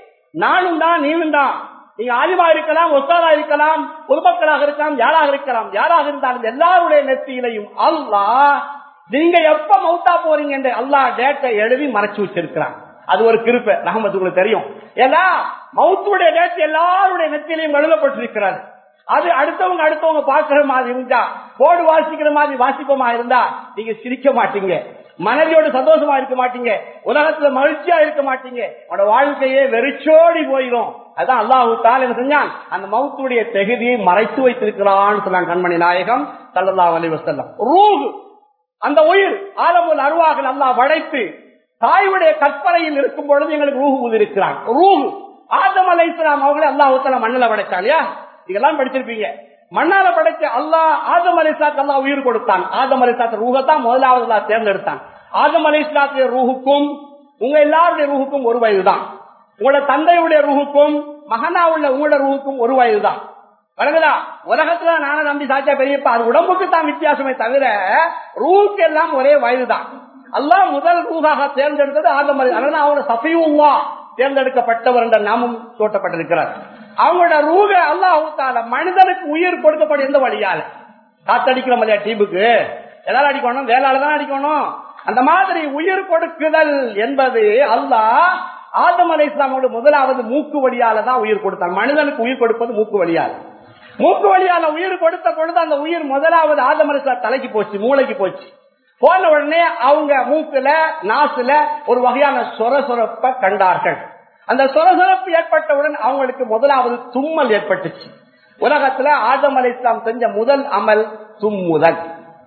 நானும் தான் நீனும் தான் நீங்க ஆலிமா இருக்கலாம் ஒத்தாரா இருக்கலாம் பொதுமக்களாக இருக்கலாம் யாராக இருக்கலாம் யாராக இருந்தாலும் எல்லாருடைய நெத்தியிலையும் அல்லாஹ் நீங்க எப்ப மௌத்தா போறீங்க என்று அல்லாஹ் டேட்டை எழுதி மறைச்சு வச்சிருக்கிறான் அது ஒரு கிருப்பை ரஹமத்து உங்களுக்கு தெரியும் ஏன்னா மௌத்துடைய டேட் எல்லாருடைய நெத்தியிலையும் எழுதப்பட்டிருக்கிறது அது அடுத்தவங்க அடுத்தவங்க பாக்குற மாதிரி இருந்தா போடு வாசிக்கிற மாதிரி வாசிப்பமா இருந்தா நீங்க சிரிக்க மாட்டீங்க மனைவியோட சந்தோஷமா இருக்க மாட்டீங்க உலகத்துல மகிழ்ச்சியா இருக்க மாட்டீங்க உங்களோட வாழ்க்கையே வெறிச்சோடி போயிடும் அதான் அல்லாஹு தால் என்ன செஞ்சான் அந்த மௌத்துடைய தகுதியை மறைத்து வைத்திருக்கிறான்னு சொன்னாங்க கண்மணி நாயகம் சல்லல்லாஹு அலைஹி வஸல்லம் ரூஹ் அந்த உயிர் ஆலமுல் அருவாக அல்லாஹ் படைத்து தாயுடைய கற்பனையில் இருக்கும் பொழுது எங்களுக்கு ரூஹு ஊதிருக்கிறான் ரூஹு ஆதம் அலை இஸ்லாம் அவங்களே அல்லாஹ் மண்ணில படைச்சான் இல்லையா இதெல்லாம் படிச்சிருப்பீங்க மண்ணால படைச்ச அல்லாஹ் ஆதம் அலை அல்லாஹ் உயிர் கொடுத்தான் ஆதம் அலை ரூஹத்தான் முதலாவது அல்லாஹ் தேர்ந்தெடுத்தான் ஆதம் அலை இஸ்லாத்துடைய ரூஹுக்கும் உங்க எல்லாருடைய ரூஹுக்கும் ஒரு வயதுதான் உங்களோட தந்தையுடைய ரூஹுக்கும் மகனா உள்ள உங்களோட ரூஹுக்கும் ஒரு வயதுதான் வழங்குதா உலகத்துல நானும் நம்பி சாச்சா பெரியப்பா அது உடம்புக்கு தான் வித்தியாசமே தவிர ரூஹுக்கு எல்லாம் ஒரே வயதுதான் அல்லாஹ் முதல் ரூஹாக தேர்ந்தெடுத்தது ஆதம் அலை அதனால அவரோட சஃபியுல்லா தேர்ந்தெடுக்கப்பட்டவர் என்ற நாமம் சூட்டப்பட்டிருக்கிறார் அவங்களோட ரூக அல்லாஹால மனிதனுக்கு உயிர் கொடுக்கப்படும் எந்த வழியால காத்தடிக்கிற மாதிரியா டீபுக்கு எல்லாரும் அடிக்கணும் வேளால தான் அடிக்கணும் அந்த மாதிரி உயிர் கொடுக்குதல் என்பது அல்லாஹ் ஆதம் அலை இஸ்லாமோட முதலாவது மூக்கு வழியால தான் உயிர் கொடுத்தார் மனிதனுக்கு உயிர் கொடுப்பது மூக்கு வழியால மூக்கு வழியால உயிர் கொடுத்த பொழுது அந்த உயிர் முதலாவது ஆதம் அலை இஸ்லாம் தலைக்கு போச்சு மூளைக்கு போச்சு போன உடனே அவங்க மூக்குல நாசுல ஒரு வகையான சொர சொரப்ப கண்டார்கள் அந்த சொரசொரப்பு ஏற்பட்டவுடன் அவங்களுக்கு முதலாவது தும்மல் ஏற்பட்டுச்சு உலகத்துல ஆதம் அலை இஸ்லாம் செஞ்ச முதல் அமல் தும்முதல்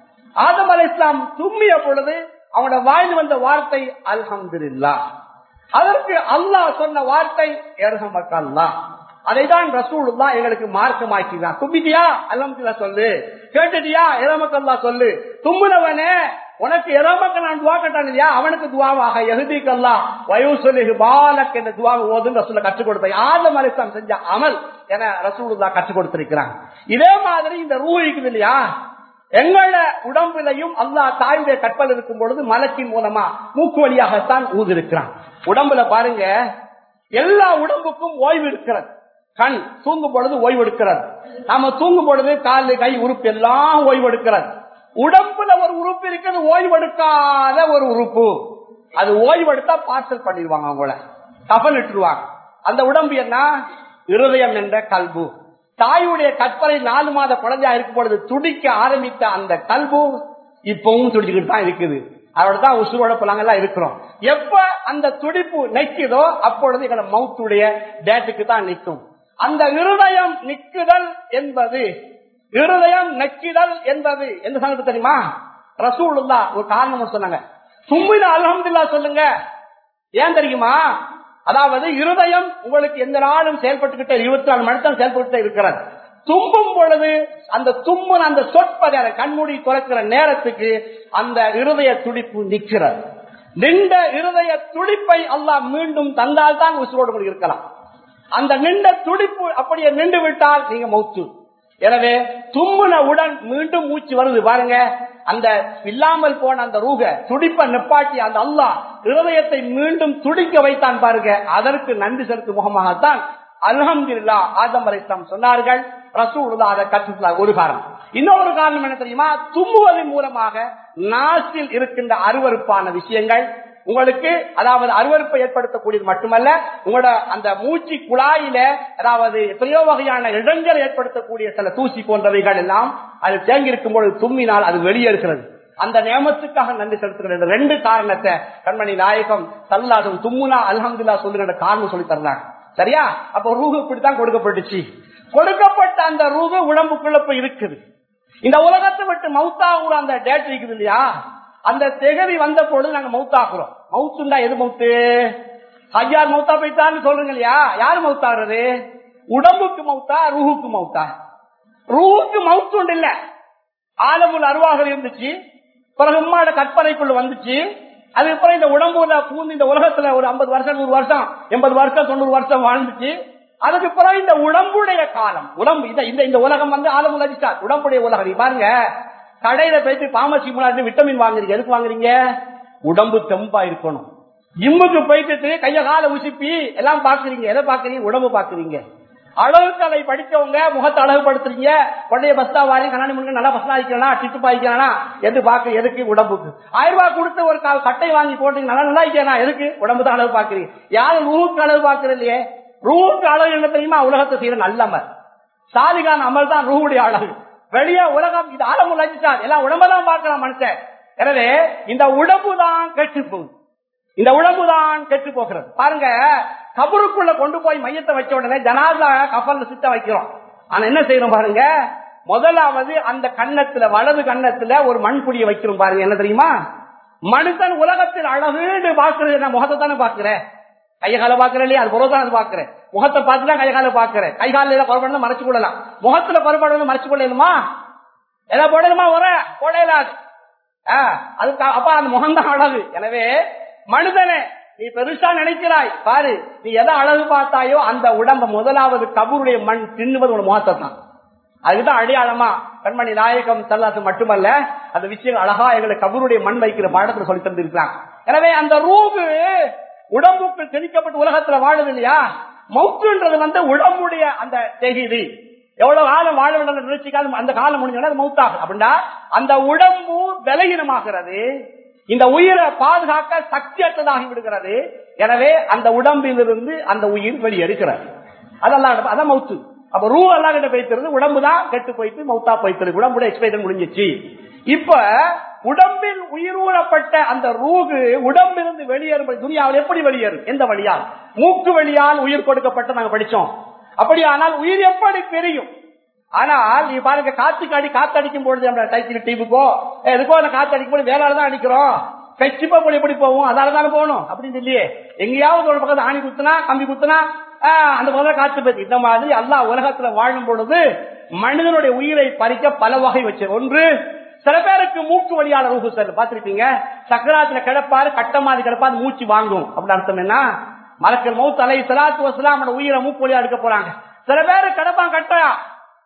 ஆதம் அலை இஸ்லாம் தும்மிய பொழுது அவனோட வாயில் வந்த வார்த்தை அல்ஹம்துல்லா அதற்கு அல்லாஹ் சொன்ன வார்த்தை அல்லா அதைதான் ரசூலுல்லா எங்களுக்கு மார்க்கமாக்கிறான் தும்பிட்டியா அல்ஹம்துல்லா சொல்லு கேட்டுட்டியா இரமக்கல்லா சொல்லு தும்முனவனே உனக்கு இரமக்க நான் துவா கட்டான் இல்லையா அவனுக்கு துவாவாக எகுதிக்கல்லா வயோசலி பாலக் என்ற துவாவை ஓதுன்னு ரசூல கற்றுக் கொடுத்த ஆதம் அலிஸ்லாம் செஞ்ச அமல் என ரசூலுல்லா கற்றுக் கொடுத்திருக்கிறான் இதே மாதிரி இந்த ரூ இருக்குது இல்லையா எங்கள உடம்புலையும் அல்லாஹ் தாயுடைய கற்பல் இருக்கும் பொழுது மலத்தின் மூலமா மூக்கு வழியாகத்தான் ஊதிருக்கிறான் உடம்புல பாருங்க எல்லா உடம்புக்கும் ஓய்வு இருக்கிறது கண் தூங்கும் பொழுது ஓய்வு எடுக்கிறது நாம தூங்கும் பொழுது கால் கை உறுப்பு எல்லாம் ஓய்வு எடுக்கிறது உடம்புல ஒரு உறுப்பு இருக்கிறது ஓய்வெடுக்காத ஒரு உறுப்பு அது ஓய்வெடுத்தா பார்சல் பண்ணிடுவாங்க அவங்கள கபல் இட்டுருவாங்க அந்த உடம்பு என்ன இருதயம் என்ற கல்பு தாயுடைய கற்பனை நாலு மாத குழந்தையா இருக்கும் பொழுது துடிக்க ஆரம்பித்த அந்த கல்பு இப்பவும் துடிச்சுக்கிட்டு தான் இருக்குது அதோட தான் உசுரோட பிள்ளைங்க இருக்கிறோம் எப்ப அந்த துடிப்பு நிக்குதோ அப்பொழுது எங்களை மவுத்துடைய டேட்டுக்கு தான் நிற்கும் அந்த இருதயம் நிக்குதல் என்பது இருதயம் நக்கிதல் என்பது எந்த சங்கத்து தெரியுமா ரசூலுல்லா ஒரு காரணம் சொன்னாங்க சும்மித அல்ஹம்துல்லா சொல்லுங்க ஏன் தெரியுமா அதாவது இருதயம் உங்களுக்கு எந்த நாளும் செயல்பட்டுக்கிட்டே இருபத்தி நாலு மணி நேரம் செயல்பட்டு இருக்கிறது தும்பும் பொழுது அந்த தும்புன அந்த சொற்பதை அந்த கண்மூடி துறக்கிற நேரத்துக்கு அந்த இருதய துடிப்பு நிற்கிறது நின்ற இருதய துடிப்பை அல்லாஹ் மீண்டும் தந்தால் தான் உசுரோடு கூட இருக்கலாம் அந்த நின்ற துடிப்பு அப்படியே நின்று விட்டால் நீங்க மௌத்து எனவே தும்முன உடன் மீண்டும் மூச்சு வருது பாருங்க அந்த இல்லாமல் போன அந்த ரூக துடிப்ப நிப்பாட்டி அந்த அல்லாஹ் இருதயத்தை மீண்டும் துடிக்க வைத்தான் பாருங்க அதற்கு நன்றி செலுத்தும் முகமாகத்தான் அல்ஹம்துல்லா ஆதம் அலைத்தம் சொன்னார்கள் ரசூலுல்லா அதை கற்றுக்கிறார் ஒரு காரணம் இன்னொரு காரணம் என்ன தெரியுமா தும்முவதன் மூலமாக நாசில் இருக்கின்ற அருவறுப்பான விஷயங்கள் உங்களுக்கு அதாவது அருவறுப்பை ஏற்படுத்தக்கூடியது மட்டுமல்ல உங்களோட அந்த மூச்சு குழாயில அதாவது எத்தனையோ வகையான இடங்கள் ஏற்படுத்தக்கூடிய சில தூசி போன்றவைகள் எல்லாம் அது தேங்கி இருக்கும் பொழுது தும்மினால் அது வெளியேறுகிறது அந்த நியமத்துக்காக நன்றி செலுத்துகிற ரெண்டு காரணத்தை கண்மணி நாயகம் சல்லாதும் தும்முனா அல்ஹம்துல்லா சொல்லுகிற காரணம் சொல்லி தர்றாங்க சரியா அப்ப ரூகு இப்படித்தான் கொடுக்கப்பட்டுச்சு கொடுக்கப்பட்ட அந்த ரூகு உடம்புக்குள்ள போய் இருக்குது இந்த உலகத்தை விட்டு மவுத்தாகுற அந்த டேட் இருக்குது இல்லையா அந்த தெகவி வந்த பொழுது நாங்க மவுத்தாக்குறோம் மவுத்துண்டா எது மவுத்து ஐயார் மவுத்தா போயிட்டான்னு சொல்றீங்க இல்லையா யாரு மவுத்தாடுறது உடம்புக்கு மவுத்தா ரூஹுக்கு மவுத்தா ரூஹுக்கு மவுத்து உண்டு இல்ல ஆலமுல் அருவாக இருந்துச்சு பிறகு உம்மாட கற்பனைக்குள்ள வந்துச்சு அதுக்கப்புறம் இந்த உடம்புல பூந்து இந்த உலகத்துல ஒரு ஐம்பது வருஷம் நூறு வருஷம் எண்பது வருஷம் தொண்ணூறு வருஷம் வாழ்ந்துச்சு அதுக்கு பிறகு இந்த உடம்புடைய காலம் உடம்பு இந்த இந்த இந்த உலகம் வந்து ஆலமுல் அடிச்சா உடம்புடைய உலகம் நீ பாருங்க கடையில போயிட்டு பாமசி முன்னாடி விட்டமின் வாங்குறீங்க எதுக்கு வாங்குறீங்க உடம்பு தெம்பா இருக்கணும் ஜிம்முக்கு போயிட்டு கைய கால உசுப்பி எல்லாம் பாக்குறீங்க எதை பாக்குறீங்க உடம்பு பாக்குறீங்க அழகு கலை படிச்சவங்க முகத்தை அழகுபடுத்துறீங்க கொண்டைய பஸ்தா வாரி கண்ணாடி முன்னாடி நல்லா பஸ்தா வைக்கலாம் டிட்டு பாய்க்கலாம் எது பாக்க எதுக்கு உடம்புக்கு ஆயிரம் ரூபாய் கொடுத்து ஒரு கா- சட்டை வாங்கி போட்டீங்க நல்லா நல்லா வைக்கலாம் எதுக்கு உடம்பு தான் அழகு பாக்குறீங்க யாரும் ரூவுக்கு அழகு பாக்குறது இல்லையே ரூவுக்கு அழகு என்ன தெரியுமா உலகத்தை செய்யற நல்லமர் சாலிகான் அமல் தான் ரூவுடைய அழகு வெளியே உலகம் இது ஆழம் உழைச்சார் எல்லாம் உடம்புதான் பார்க்கலாம் மனுஷன் எனவே இந்த உடம்பு தான் கெட்டு போகுது இந்த உடம்பு தான் கெட்டு போகிறது பாருங்க கபருக்குள்ள கொண்டு போய் மையத்தை வச்ச உடனே ஜனாதா கப்பல்ல சித்த வைக்கிறோம் ஆனா என்ன செய்யறோம் பாருங்க முதலாவது அந்த கன்னத்துல வலது கன்னத்துல ஒரு மண்புடியை வைக்கிறோம் பாருங்க என்ன தெரியுமா மனுஷன் உலகத்தில் அழகுன்னு பாக்குறது நான் முகத்தை தானே பாக்குறேன் கைய கால பாக்குறேன் இல்லையா அது புறத்தான் அது பாக்குறேன் முகத்தை பார்த்து தான் கைய கால பாக்குறேன் கை காலில குறைபாடு மறைச்சு கொள்ளலாம் முகத்துல குறைபாடு மறைச்சு கொள்ளலுமா எல்லாம் போடணுமா வர போடலாது அதுக்கு அப்ப அந்த முகம்தான் அழகு எனவே மனிதனே நீ பெருசா நினைக்கிறாய் பாரு நீ எதை அழகு பார்த்தாயோ அந்த உடம்ப முதலாவது கபூருடைய மண் தின்னுவது ஒரு முகத்தை தான் அதுக்குதான் அடையாளமா கண்மணி நாயகம் செல்லாது மட்டுமல்ல அந்த விஷயம் அழகா எங்களை கபூருடைய மண் வைக்கிற பாடத்துல சொல்லி தந்திருக்கிறாங்க எனவே அந்த ரூபு உடம்புக்கு திணிக்கப்பட்டு உலகத்துல வாழுது இல்லையா மௌத்துன்றது வந்து உடம்புடைய அந்த செய்தி எவ்வளவு காலம் வாழ வேண்டும் நினைச்சு காலம் அந்த காலம் முடிஞ்சோட அது மௌத்தாகும் அப்படின்னா அந்த உடம்பு பலகீனமாகிறது இந்த உயிரை பாதுகாக்க சக்தியற்றதாகி விடுகிறது எனவே அந்த உடம்பிலிருந்து அந்த உயிர் வெளியெடுக்கிறது அதெல்லாம் அதான் மௌத்து அப்ப ரூ எல்லாம் கிட்ட போய்த்திருந்து உடம்பு தான் கெட்டு போயிட்டு மௌத்தா போய்த்திருக்கு உடம்புடைய எக்ஸ்பைரன் முடிஞ்சிச்சு இப்ப உடம்பில் உயிரூறப்பட்ட அந்த ரூகு உடம்பிலிருந்து வெளியேறும் துணியாவில் எப்படி வெளியேறும் எந்த வழியால் மூக்கு வழியால் உயிர் கொடுக்கப்பட்ட நாங்க படிச்சோம் அப்படியானால் உயிர் எப்படி பெரியும் ஆனால் நீ பாருங்க காத்து காடி காத்தடிக்கும் பொழுது நம்ம சைக்கிள் டிவிக்கோ எதுக்கோ அந்த காத்து அடிக்கும் போது வேளாண் தான் அடிக்கிறோம் கச்சிப்பா போய் எப்படி போவோம் அதால தானே போகணும் அப்படின்னு இல்லையே எங்கேயாவது ஒரு பக்கத்து ஆணி குத்துனா கம்பி குத்துனா ஆஹ், அந்த பக்கத்துல காத்து பத்தி இந்த மாதிரி அல்லா உலகத்துல வாழும் பொழுது மனிதனுடைய உயிரை பறிக்க பல வகை வச்சு ஒன்று சில பேருக்கு மூக்கு வழியான ரூபு சார் பாத்திருப்பீங்க சக்கராத்துல கிடப்பாரு கட்ட மாதிரி கிடப்பாரு மூச்சு வாங்கும் அப்படின்னு அர்த்தம் என்ன மலக்கல் மௌத் அலை சலாத்து வசலாம் உயிரை மூக்கு வழியா எடுக்க போறாங்க சில பேரு கிடப்பான் கட்டா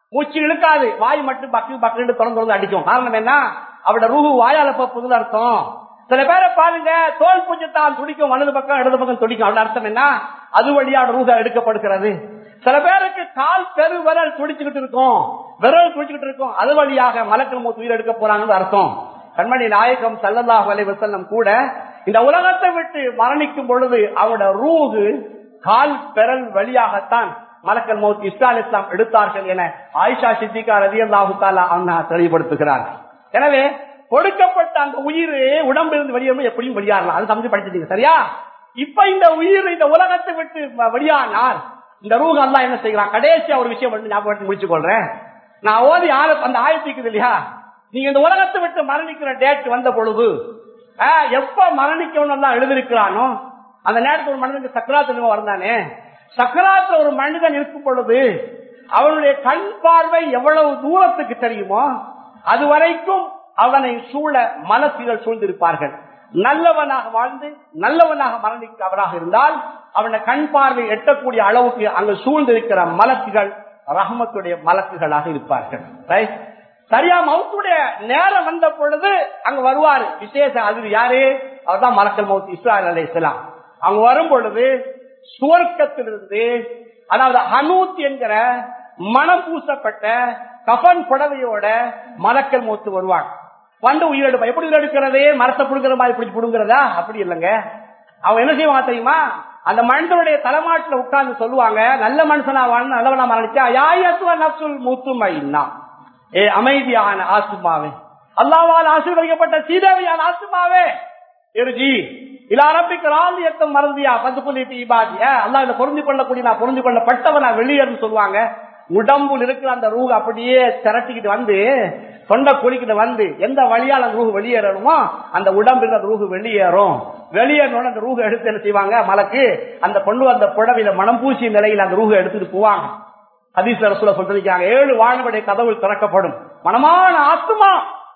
மூச்சு இழுக்காது வாய் மட்டும் பக்கு பக்கு திறந்து திறந்து அடிக்கும் காரணம் என்ன அவட ரூஹு வாயால போகுதுன்னு அர்த்தம் சில பேரை பாருங்க தோல் பூஜ்ஜத்தான் துடிக்கும் வலது பக்கம் இடது பக்கம் துடிக்கும் அவட அர்த்தம் என்ன அது வழியா ரூஹ எடுக்கப்படுகிறது சில பேருக்கு கால் பெரு விரல் துடிச்சுக்கிட்டு இருக்கும் விரல் துடிச்சுக்கிட்டு இருக்கும் அது வழியாக மலக்கள் மூத்து உயிர் எடுக்க போறாங்கன்னு அர்த்தம் கண்மணி நாயகம் சல்லல்லாஹு அலைஹி வஸல்லம் கூட இந்த உலகத்தை விட்டு மரணிக்கும் பொழுது அவனோட ரூஹு கால் பெறல் வழியாகத்தான் மலக்கல் மௌத் இஸ்லா இஸ்லாம் எடுத்தார்கள் என ஆயிஷா சித்திகா ரதி அல்லாஹு தாலா அண்ணா தெளிவுபடுத்துகிறார்கள் எனவே கொடுக்கப்பட்ட அந்த உயிர் உடம்பிலிருந்து வெளியேறும் எப்படியும் வெளியாறலாம் அது சமைச்சு படிச்சிட்டீங்க சரியா இப்ப இந்த உயிர் இந்த உலகத்தை விட்டு வ- வெளியானால் இந்த ரூஹ் அல்லா என்ன செய்யலாம் கடைசியா ஒரு விஷயம் வந்து ஞாபகப்படுத்தி முடிச்சு கொள்றேன் நான் ஓதி ஆள அந்த ஆயத்திக்குது இல்லையா நீங்க இந்த உலகத்தை விட்டு மரணிக்கிற டேட் வந்த பொழுது ஆ, எப்ப மரணிக்கணும் தான் எழுதிருக்கிறானோ அந்த நேரத்தில் ஒரு மனிதனுக்கு சக்கராத்து வந்தானே சக்கராத்துல ஒரு மனிதன் இருக்கும் பொழுது அவனுடைய கண் பார்வை எவ்வளவு தூரத்துக்கு தெரியுமோ அது வரைக்கும் அவனை சூழ மலக்குகள் சூழ்ந்திருப்பார்கள் நல்லவனாக வாழ்ந்து நல்லவனாக மரணிக்கிறவராக இருந்தால் அவன கண் பார்வை எட்டக்கூடிய அளவுக்கு அங்கு சூழ்ந்திருக்கிற மலக்குகள் ரஹமத்துடைய மலக்குகளாக இருப்பார்கள் Right? சரியா மவுத்துடைய நேரம் வந்த பொழுது அங்க வருவாரு விசேஷ அது யாரு அவர்தான் மலக்கல் மவுத் இஸ்ராயல் அலைஹிஸ்ஸலாம் அவங்க வரும் பொழுது சுவர்க்கத்திலிருந்து அதாவது ஹனூத் என்கிற மனம் பூசப்பட்ட கஃன் புடவையோட மலக்கல் மூத்து வருவாங்க வந்து உயிரெடுப்பா எப்படி உயிரெடுக்கிறது மரத்தை புடுங்கிற மாதிரி பிடிச்சி புடுங்கிறதா அப்படி இல்லைங்க அவன் என்ன செய்வான் தெரியுமா அந்த மனிதனுடைய தலைமாட்டில் உட்கார்ந்து சொல்லுவாங்க நல்ல மனுஷனா வாழ்ந்து நல்லவனா மரணிச்சா யாயத்துவ நப்சுல் மூத்துமைன்னா ஏ அமைதியான ஆசுமாவே அல்லாவால் ஆசீர்வதிக்கப்பட்ட சீதேவியான ஆசுமாவே இருஜி இல்ல அரபிக்கு ராந்தியத்தம் மறந்தியா பத்து புள்ளி இபாதி அல்லா இதை பொருந்தி கொள்ளக்கூடிய நான் பொருந்தி கொள்ளப்பட்டவன் நான் வெளியேறுன்னு சொல்லுவாங்க உடம்புல இருக்கிற அந்த ரூஹ் அப்படியே திரட்டிக்கிட்டு வந்து தொண்டை குளிக்கிட்டு வந்து எந்த வழியால் அந்த ரூஹ் வெளியேறணுமோ அந்த உடம்புல அந்த ரூஹ் வெளியேறும் வெளியேறணும் அந்த ரூஹ் எடுத்து என்ன செய்வாங்க மலக்கு அந்த கொண்டு வந்த புடவையில மனம் பூசிய நிலையில் அந்த ரூஹ் எடுத்துட்டு போவாங்க ஹதீஸ்ல ரசூல சொல்லிருக்காங்க ஏழு வாழ்வுடைய கதவு திறக்கப்படும் மனமான ஆத்மா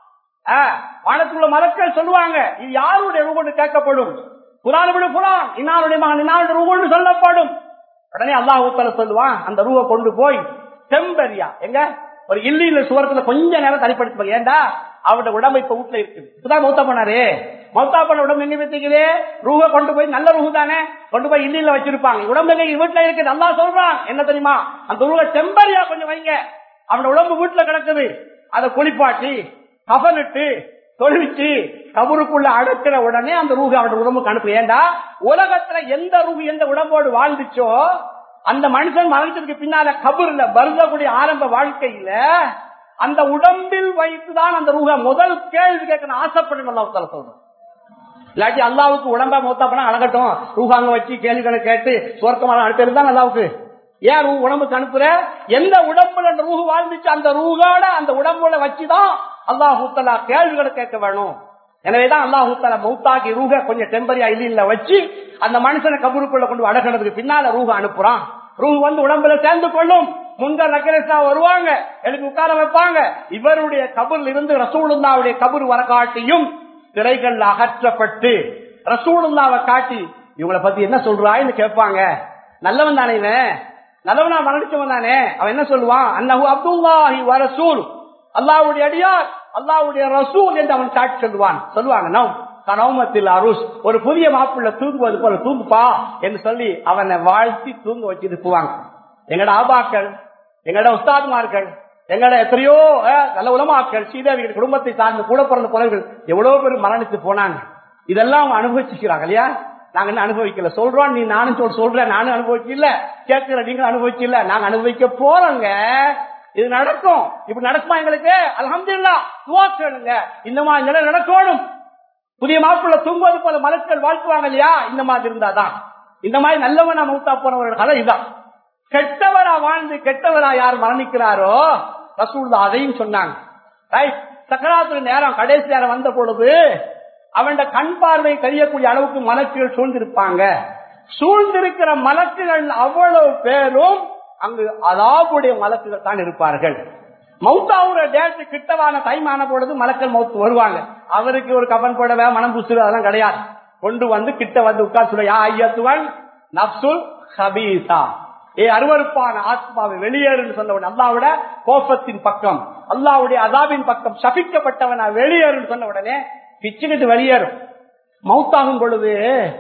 வானத்துள்ள மலக்கள் சொல்லுவாங்க இது யாருடைய ரூபோடு கேட்கப்படும் குரான் விடு குரான் இன்னாருடைய மகன் இன்னாருடைய ரூபோடு சொல்லப்படும் உடனே அல்லாஹ் ஊத்தல சொல்லுவான் அந்த ரூபை கொண்டு போய் செம்பரியா எங்க ஒரு இல்லியில சுவரத்துல கொஞ்ச நேரம் தனிப்படுத்தி ஏண்டா அவருடைய உடம்பு இப்ப வீட்டுல இருக்கு இப்பதான் மௌத்தா பண்ணாரு மௌத்தா பண்ண உடம்பு எங்க வச்சுக்குது ரூஹ கொண்டு போய் நல்ல ரூஹு தானே கொண்டு போய் இல்லியில வச்சிருப்பாங்க உடம்பு எங்க வீட்டுல இருக்கு நல்லா சொல்றான் என்ன தெரியுமா அந்த ரூஹ செம்பரியா கொஞ்சம் வைங்க அவனோட உடம்பு வீட்டுல கிடக்குது அதை குளிப்பாட்டி கபனிட்டு தொழுவிச்சு கபருக்குள்ள அடக்கிற உடனே அந்த ரூஹு அவனோட உடம்புக்கு அனுப்பு ஏண்டா உலகத்துல எந்த ரூஹு எந்த உடம்போடு வாழ்ந்துச்சோ அந்த மனுஷன் மறைச்சதுக்கு பின்னால கபூர்ல பருந்தக்கூடிய ஆரம்ப வாழ்க்கையில அந்த உடம்பில் வைத்துதான் அந்த ரூஹ முதல் கேள்வி கேட்கணும் ஆசைப்படும் அல்லாஹ் சொல்றோம் இல்லாட்டி அல்லாவுக்கு உடம்பா மூத்தா பண்ணா அழகட்டும் ரூஹாங்க வச்சு கேள்விகளை கேட்டு சுவர்க்கமான அனுப்பியது தான் அல்லாவுக்கு ஏன் ரூ உடம்புக்கு அனுப்புற எந்த உடம்புல அந்த ரூஹு வாழ்ந்துச்சு அந்த ரூஹோட அந்த உடம்புல வச்சுதான் அல்லாஹ் தலா கேள்விகளை கேட்க வேணும் எனவேதான் அல்லாஹ் தலா மௌத்தாக்கி ரூஹ கொஞ்சம் டெம்பரியா இல்ல வச்சு அந்த மனுஷனை கபருக்குள்ள கொண்டு அடக்கிறதுக்கு பின்னால ரூஹ அனுப்புறான் ரூஹ் வந்து உடம்புல சேர்ந்து கொள்ளும் முந்த நக்கரசா வருவாங்க எழுதி உட்கார வைப்பாங்க இவருடைய கபூர்ல இருந்து ரசூலுல்லாவுடைய கபூர் வர காட்டியும் திரைகள் அகற்றப்பட்டு ரசூலுல்லாவை காட்டி இவங்களை பத்தி என்ன சொல்றான்னு கேட்பாங்க நல்லவன் தானே இவன் நல்லவனா மரணிச்சவன் தானே அவன் என்ன சொல்லுவான் அன்னஹு அப்துல்லாஹி வ ரசூல் அல்லாஹ்வுடைய அடியார் அல்லாஹ்வுடைய ரசூல் என்று அவன் சாட்சி சொல்லுவான் சொல்லுவாங்க நவ் கனவுமத்தில் அருஷ் ஒரு புதிய மாப்பிள்ள தூங்குவது போல தூங்குப்பா என்று சொல்லி அவனை வாழ்த்தி தூங்க வச்சுட்டு போவாங்க எங்கட ஆபாக்கள் எங்கட உஸ்தாத்மார்கள் எங்கட எத்தனையோ அஹ், நல்ல உலமாக்கள் சீதாவிகள் குடும்பத்தை சார்ந்த கூட பிறந்த குழந்தைகள் எவ்வளவு பேர் மரணித்து போனாங்க இதெல்லாம் அவங்க அனுபவிச்சுக்கிறாங்க இல்லையா நாங்க இன்னும் அனுபவிக்கல சொல்றோம் நீ நானும் சொல் சொல்ற நானும் அனுபவிக்கல கேட்கிற நீங்க அனுபவிக்கல நாங்க அனுபவிக்க போறோங்க இது நடக்கும் இப்படி நடக்குமா எங்களுக்கு அலமதுல்லா துவா கேளுங்க இந்த மாதிரி நிலை நடக்கணும் புதிய மாப்பிள்ள தூங்குவது போல மலக்கள் வாழ்த்துவாங்க இல்லையா இந்த மாதிரி இருந்தாதான் இந்த மாதிரி நல்லவனா மௌத்தா போனவரோட கதை இதுதான் கெட்டவரா வாழ்ந்து கெட்டவரா யார் மரணிக்கிறாரோ ரசூல்லா அதையும் சொன்னாங்க ரைட் சக்கராத்துடைய நேரம் கடைசி நேரம் வந்த பொழுது அவன் கண் பார்வை தெரியக்கூடிய அளவுக்கு மலக்குகள் சூழ்ந்திருப்பாங்க சூழ்ந்திருக்கிற மலக்குகள் அவ்வளவு பேரும் அங்கு அதாவுடைய மலக்குகள் தான் இருப்பார்கள் மௌத்தாவுற டேட்டு கிட்டவான டைம் ஆன பொழுது மலக்கள் மௌத்து வருவாங்க அவருக்கு ஒரு கபன் போடவே மனம் புசுறு அதெல்லாம் கிடையாது கொண்டு வந்து கிட்ட வந்து உட்கார் சொல்ல ஐயத்துவன் நப்சுல் ஹபீசா ஏ அருவருப்பான ஆத்மாவை வெளியேறுன்னு சொன்னவன் அல்லாவோட கோபத்தின் பக்கம் அல்லாவுடைய அதாபின் பக்கம் சபிக்கப்பட்டவனா வெளியேறுன்னு சொன்ன உடனே பிச்சுக்கிட்டு வெளியேறும் மவுத்தாகும் பொழுது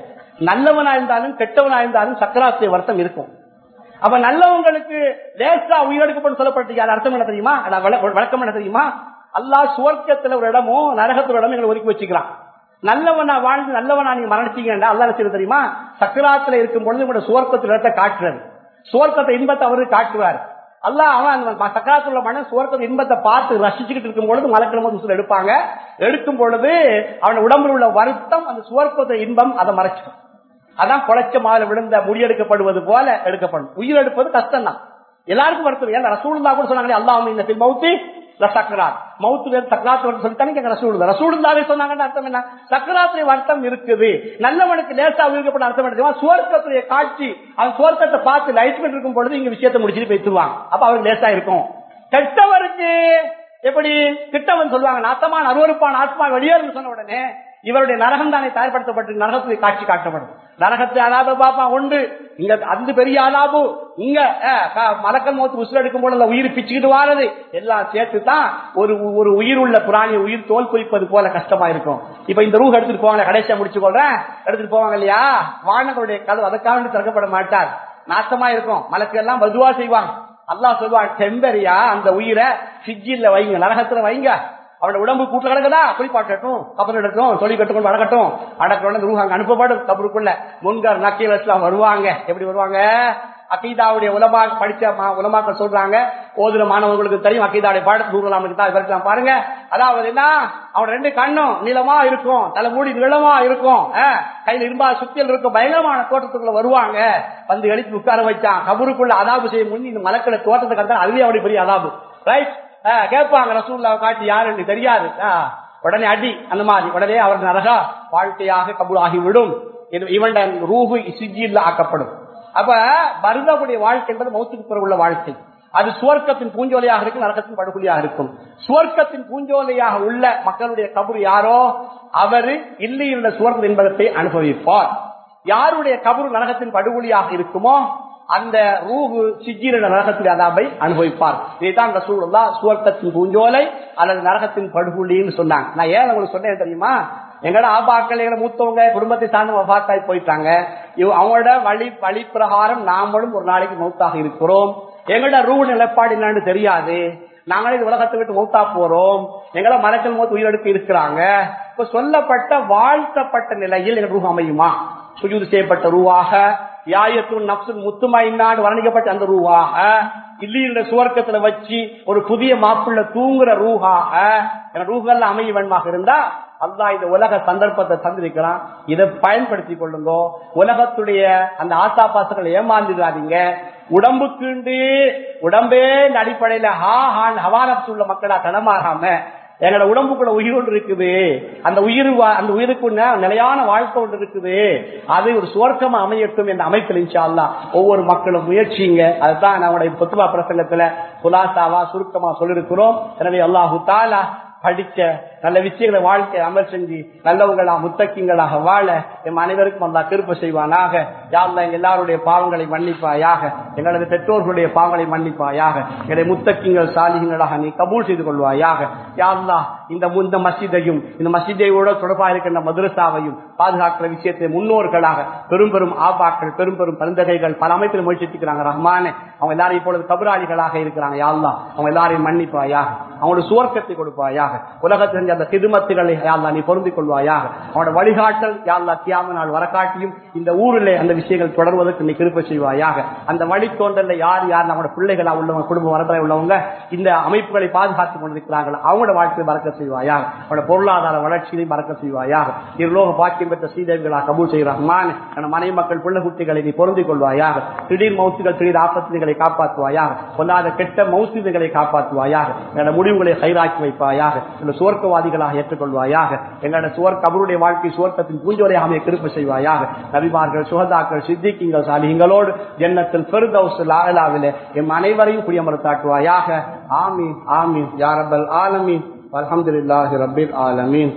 நல்லவனா இருந்தாலும் கெட்டவனா இருந்தாலும் சக்கராத்திய வருத்தம் இருக்கும் அப்ப நல்லவங்களுக்கு லேசா உயிரெடுக்கப்படும் சொல்லப்பட்டு அது அர்த்தம் என்ன தெரியுமா அதான் வழ- வழக்கம் என்ன தெரியுமா அல்லாஹ் சுவர்க்கத்துல ஒரு இடமும் நரகத்துல ஒரு இடமும் எங்களை ஒதுக்கி வச்சுக்கிறான் நல்லவனா வாழ்ந்து நல்லவனா நீங்க மரணிச்சீங்கன்னா அல்லா செய்ய தெரியுமா சக்கராத்துல இருக்கும் பொழுது உங்களோட சுவர்க்கத்துல இடத்தை காட்டுறது சுவர்க்கத்தை இன்பத்தை அவரு காட்டுவார் அல்லாஹ் அவன் அந்த சக்கராத்துல மன சுவர்க்கத்தை இன்பத்தை பார்த்து ரசிச்சுக்கிட்டு இருக்கும் பொழுது மலக்கிழமை உசுல எடுப்பாங்க எடுக்கும் பொழுது அவன் உடம்புல உள்ள வருத்தம் அந்த சுவர்க்கத்தை இன்பம் அதை மறைச்சிடும் அதான் குழைச்ச மாலை விழுந்த முடியெடுக்கப்படுவது போல எடுக்கப்படும் உயிர் எடுப்பது கஷ்டம் தான் எல்லாருக்கும் வருத்தம் ஏன்னா ரசூலுல்லா கூட சொன்னாங்களே அல்லாஹ் இந்த பில் மௌத்தி சக்கராத் மவுத்து வேறு சக்கராத் வருது சொல்லித்தானே கேட்க ரசூலுல்லா ரசூலுல்லாவே சொன்னாங்கன்னு அர்த்தம் என்ன சக்கராத்திரி வருத்தம் இருக்குது நல்லவனுக்கு லேசா உயிர்க்கப்பட்ட அர்த்தம் என்ன தெரியுமா? சுவர்க்கத்துடைய காட்சி அவன் சுவர்க்கத்தை பார்த்து லைட் இருக்கும் பொழுது இங்க விஷயத்தை முடிச்சுட்டு பேசுவாங்க அப்ப அவருக்கு லேசா இருக்கும் கெட்டவருக்கு எப்படி கிட்டவன் சொல்லுவாங்க நாத்தமான அருவருப்பான ஆத்மா வெளியேறுன்னு சொன்ன உடனே இவருடைய நரகம் தானே தயார்படுத்தப்பட்டு நரகத்துக்கு காட்சி காட்டப்படும் நரகத்து அலாப பாப்பா உண்டு இங்க அந்த பெரிய அலாபு இங்க அஹ், க- மலக்கல் மோத்து உசுர எடுக்கும் போது அந்த உயிர் பிச்சுக்கிட்டு வாரது எல்லாம் சேர்த்து தான் ஒரு ஒரு உயிர் உள்ள பிராணி உயிர் தோல் குறிப்பது போல கஷ்டமா இருக்கும் இப்ப இந்த ரூஹ் எடுத்துட்டு போவாங்க கடைசியா முடிச்சு கொள்றேன் எடுத்துட்டு போவாங்க இல்லையா வானங்களுடைய கதவு அதுக்காக வேண்டி திறக்கப்பட மாட்டார் நாசமா இருக்கும் மலக்கு எல்லாம் வதுவா செய்வாங்க அல்லாஹ் சொல்லுவான் டெம்பரியா அந்த உயிரை சிஜில்ல வைங்க நரகத்துல வைங்க அவனோட உடம்பு கூட்டுல கிடக்குதா குளிப்பாட்டட்டும் கபர் எடுக்கட்டும் சொல்லி கட்டுக்கொண்டு அடக்கட்டும் அடக்கணும் ரூஹ் அங்க அனுப்பப்படும் கபருக்குள்ள முன்கர் நக்கீல் எல்லாம் வருவாங்க எப்படி வருவாங்க அக்கீதாவுடைய உலமா படிச்ச மா- உலமாக்கள் சொல்றாங்க ஓதுற மாணவர்களுக்கு தெரியும் அக்கீதாவுடைய பாடத்து நூறு தான் இவருக்கலாம் பாருங்க அதாவது என்ன அவன் ரெண்டு கண்ணும் நீளமா இருக்கும் தலை மூடி நீளமா இருக்கும் அஹ், கையில இரும்பா சுத்தியல் இருக்கும் பயங்கரமான தோட்டத்துக்குள்ள வருவாங்க வந்து எழுப்பி உட்கார வச்சான் கபருக்குள்ள அதாபு செய்ய முன் இந்த மலக்களை தோட்டத்தை கண்டா அதுவே அவருடைய பெரிய அதாபு ரைட் கேட்பாங்க ரசூல்லா காட்டி யாருன்னு தெரியாது ஆஹ், உடனே அடி அந்த மாதிரி உடனே அவர் நரகா வாழ்க்கையாக கபூல் ஆகிவிடும் இது இவன் ரூஹு சிஜியில் ஆக்கப்படும் அப்ப பருதவுடைய வாழ்க்கை என்பது மௌத்துக்கு பிறகு உள்ள வாழ்க்கை அது சுவர்க்கத்தின் பூஞ்சோலையாக இருக்கும் நரகத்தின் படுகொலியாக இருக்கும் சுவர்க்கத்தின் பூஞ்சோலையாக உள்ள மக்களுடைய கபூர் யாரோ அவரு இல்லையுள்ள சுவர்க்க இன்பத்தை அனுபவிப்பார் யாருடைய கபூர் நரகத்தின் படுகொலியாக இருக்குமோ அந்த ரூஹு சிஜிர நரகத்தின் அதாபை அனுபவிப்பார் இதைத்தான் ரசூலுல்லா சுவர்க்கத்தின் பூஞ்சோலை அல்லது நரகத்தின் படுகொலின்னு சொன்னாங்க நான் ஏன் உங்களுக்கு சொன்னேன் தெரியுமா எங்கட ஆபாக்கள் எங்களை மூத்தவங்க குடும்பத்தை சார்ந்த வபாத்தாய் போயிட்டாங்க இவ- அவங்களோட வழி வழி பிரகாரம் நாமளும் ஒரு நாளைக்கு மௌத்தாக இருக்கிறோம் எங்களோட ரூ நிலப்பாடு என்னன்னு தெரியாது நாங்களே இந்த உலகத்தை விட்டு மௌத்தா போறோம் எங்களை மலக்கள் மௌத்து உயிரெடுக்க இருக்கிறாங்க இப்ப சொல்லப்பட்ட வாழ்த்தப்பட்ட நிலையில் எங்க ரூஹ் அமையுமா சுஜூது செய்யப்பட்ட ரூவாக யாயத்தும் நப்சும் முத்துமாயின்னாடு வர்ணிக்கப்பட்ட அந்த ரூவாக இல்லியுடைய சுவர்க்கத்துல வச்சு ஒரு புதிய மாப்பிள்ள தூங்குற ரூஹாக எங்க ரூஹெல்லாம் அமைய வேண்டுமாக இருந்தா அல்லாஹ் இந்த உலக சந்தர்ப்பத்தை தந்திருக்கிறான் இதை பயன்படுத்தி கொள்ளுங்க உலகத்துடைய அந்த ஆசா பாசங்களை ஏமாந்துடாதீங்க உடம்புக்குண்டு உடம்பே இந்த அடிப்படையில ஹா ஹான் ஹவானத்து உள்ள மக்களா தனமாகாம எங்களோட உடம்புக்குள்ள உயிர் ஒன்று இருக்குது அந்த உயிர் வா- அந்த உயிருக்கு ந- நிலையான வாழ்க்கை ஒன்று இருக்குது அது ஒரு சுவர்க்கமா அமையட்டும் என்ற அமைப்பில் இன்ஷா அல்லாஹ் ஒவ்வொரு மக்களும் முயற்சிங்க அதுதான் நம்முடைய பொத்துவா பிரசங்கத்துல குலாசாவா சுருக்கமா சொல்லிருக்கிறோம் எனவே அல்லாஹு தாலா படிச்ச நல்ல விஷயங்களை வாழ்க்கை அமல் செஞ்சு நல்லவங்களா முத்தக்கிங்களாக வாழ எம் அனைவருக்கும் அல்லா திருப்ப செய்வானாக யாழ்லா எங்க எல்லாருடைய பாவங்களை மன்னிப்பாயாக எங்களது பெற்றோர்களுடைய பாவங்களை மன்னிப்பாயாக எங்களை முத்தக்கிங்கள் சாலிகங்களாக நீ கபூல் செய்து கொள்வாயாக யாழ்லா இந்த மு- இந்த மசிதையும் இந்த மசிதையோட தொடர்பாக இருக்கின்ற மதுரசாவையும் பாதுகாக்கிற விஷயத்தை முன்னோர்களாக பெரும் பெரும் ஆபாக்கள் பெரும் பெரும் பரிந்தகைகள் பல அமைப்பில் முயற்சிக்கிறாங்க ரஹ்மானே அவங்க எல்லாரும் இப்பொழுது கபராளிகளாக இருக்கிறாங்க யாழ்லா அவங்க எல்லாரையும் மன்னிப்பாயாக அவங்களோட சுவர்க்கத்தை கொடுப்பாயாக உலகத்தில் செஞ்ச அந்த சிதுமத்துகளை யாழ்லா நீ பொருந்திக் கொள்வாயாக அவனோட வழிகாட்டல் யாழ்லா கியாம நாள் வரக்காட்டியும் இந்த ஊரிலே அந்த விஷயங்கள் தொடர்வதற்கு நீ கிருப்ப செய்வாயாக அந்த வழித்தோன்றல யார் யார் நம்மளோட பிள்ளைகளா உள்ளவங்க குடும்ப வரத்தலை உள்ளவங்க இந்த அமைப்புகளை பாதுகாத்துக் கொண்டிருக்கிறார்கள் அவங்களோட வாழ்க்கையை மறக்க செய்வாயாக அவனோட பொருளாதார வளர்ச்சியை மறக்க செய்வாயாக இருலோக பாக்கியம் பெற்ற சீதேவிகளாக கபூல் செய்கிறான் மனைவி மக்கள் பிள்ளை குட்டிகளை நீ பொருந்திக் கொள்வாயாக திடீர் மௌத்துகள் திடீர் ஆபத்துகளை காப்பாற்றுவாயாக பொல்லாத கெட்ட மௌசிதுகளை காப்பாற்றுவாயாக என்னோட முடிவுகளை கைராக்கி வைப்பாயாக இந்த சுவர்க்கவாதிகளாக ஏற்றுக்கொள்வாயாக எங்களோட சுவர் கபருடைய வாழ்க்கை சுவர்க்கத்தின் பூஞ்சோலையாக அமைய கிருப்ப செய்வாயாக நபிமார்கள் சுகதாக்கள் சித்திக்கிங்கள் சாலிங்களோடு ஜன்னத்தில் பெருதவுஸ் லாகலாவிலே எம் அனைவரையும் குடியமர்த்தாட்டுவாயாக ஆமீன் ஆமீன் யாரபல் ஆலமீன் அல்ஹம்துலில்லாஹி ரப்பில் ஆலமீன்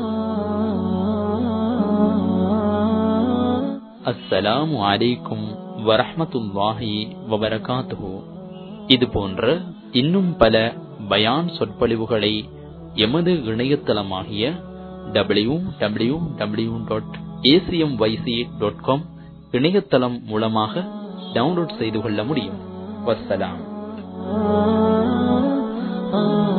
அஸ்ஸலாமு அலைக்கும் வரஹ்மத்துல்லாஹி வபரகாத்துஹு இது போன்ற இன்னும் பல பயான் சொற்பொழிவுகளை எமது இணையதளமாகிய W W W dot ACM YC dot com இணையதளம் மூலமாக டவுன்லோட் செய்து கொள்ள முடியும் வஸ்ஸலாம்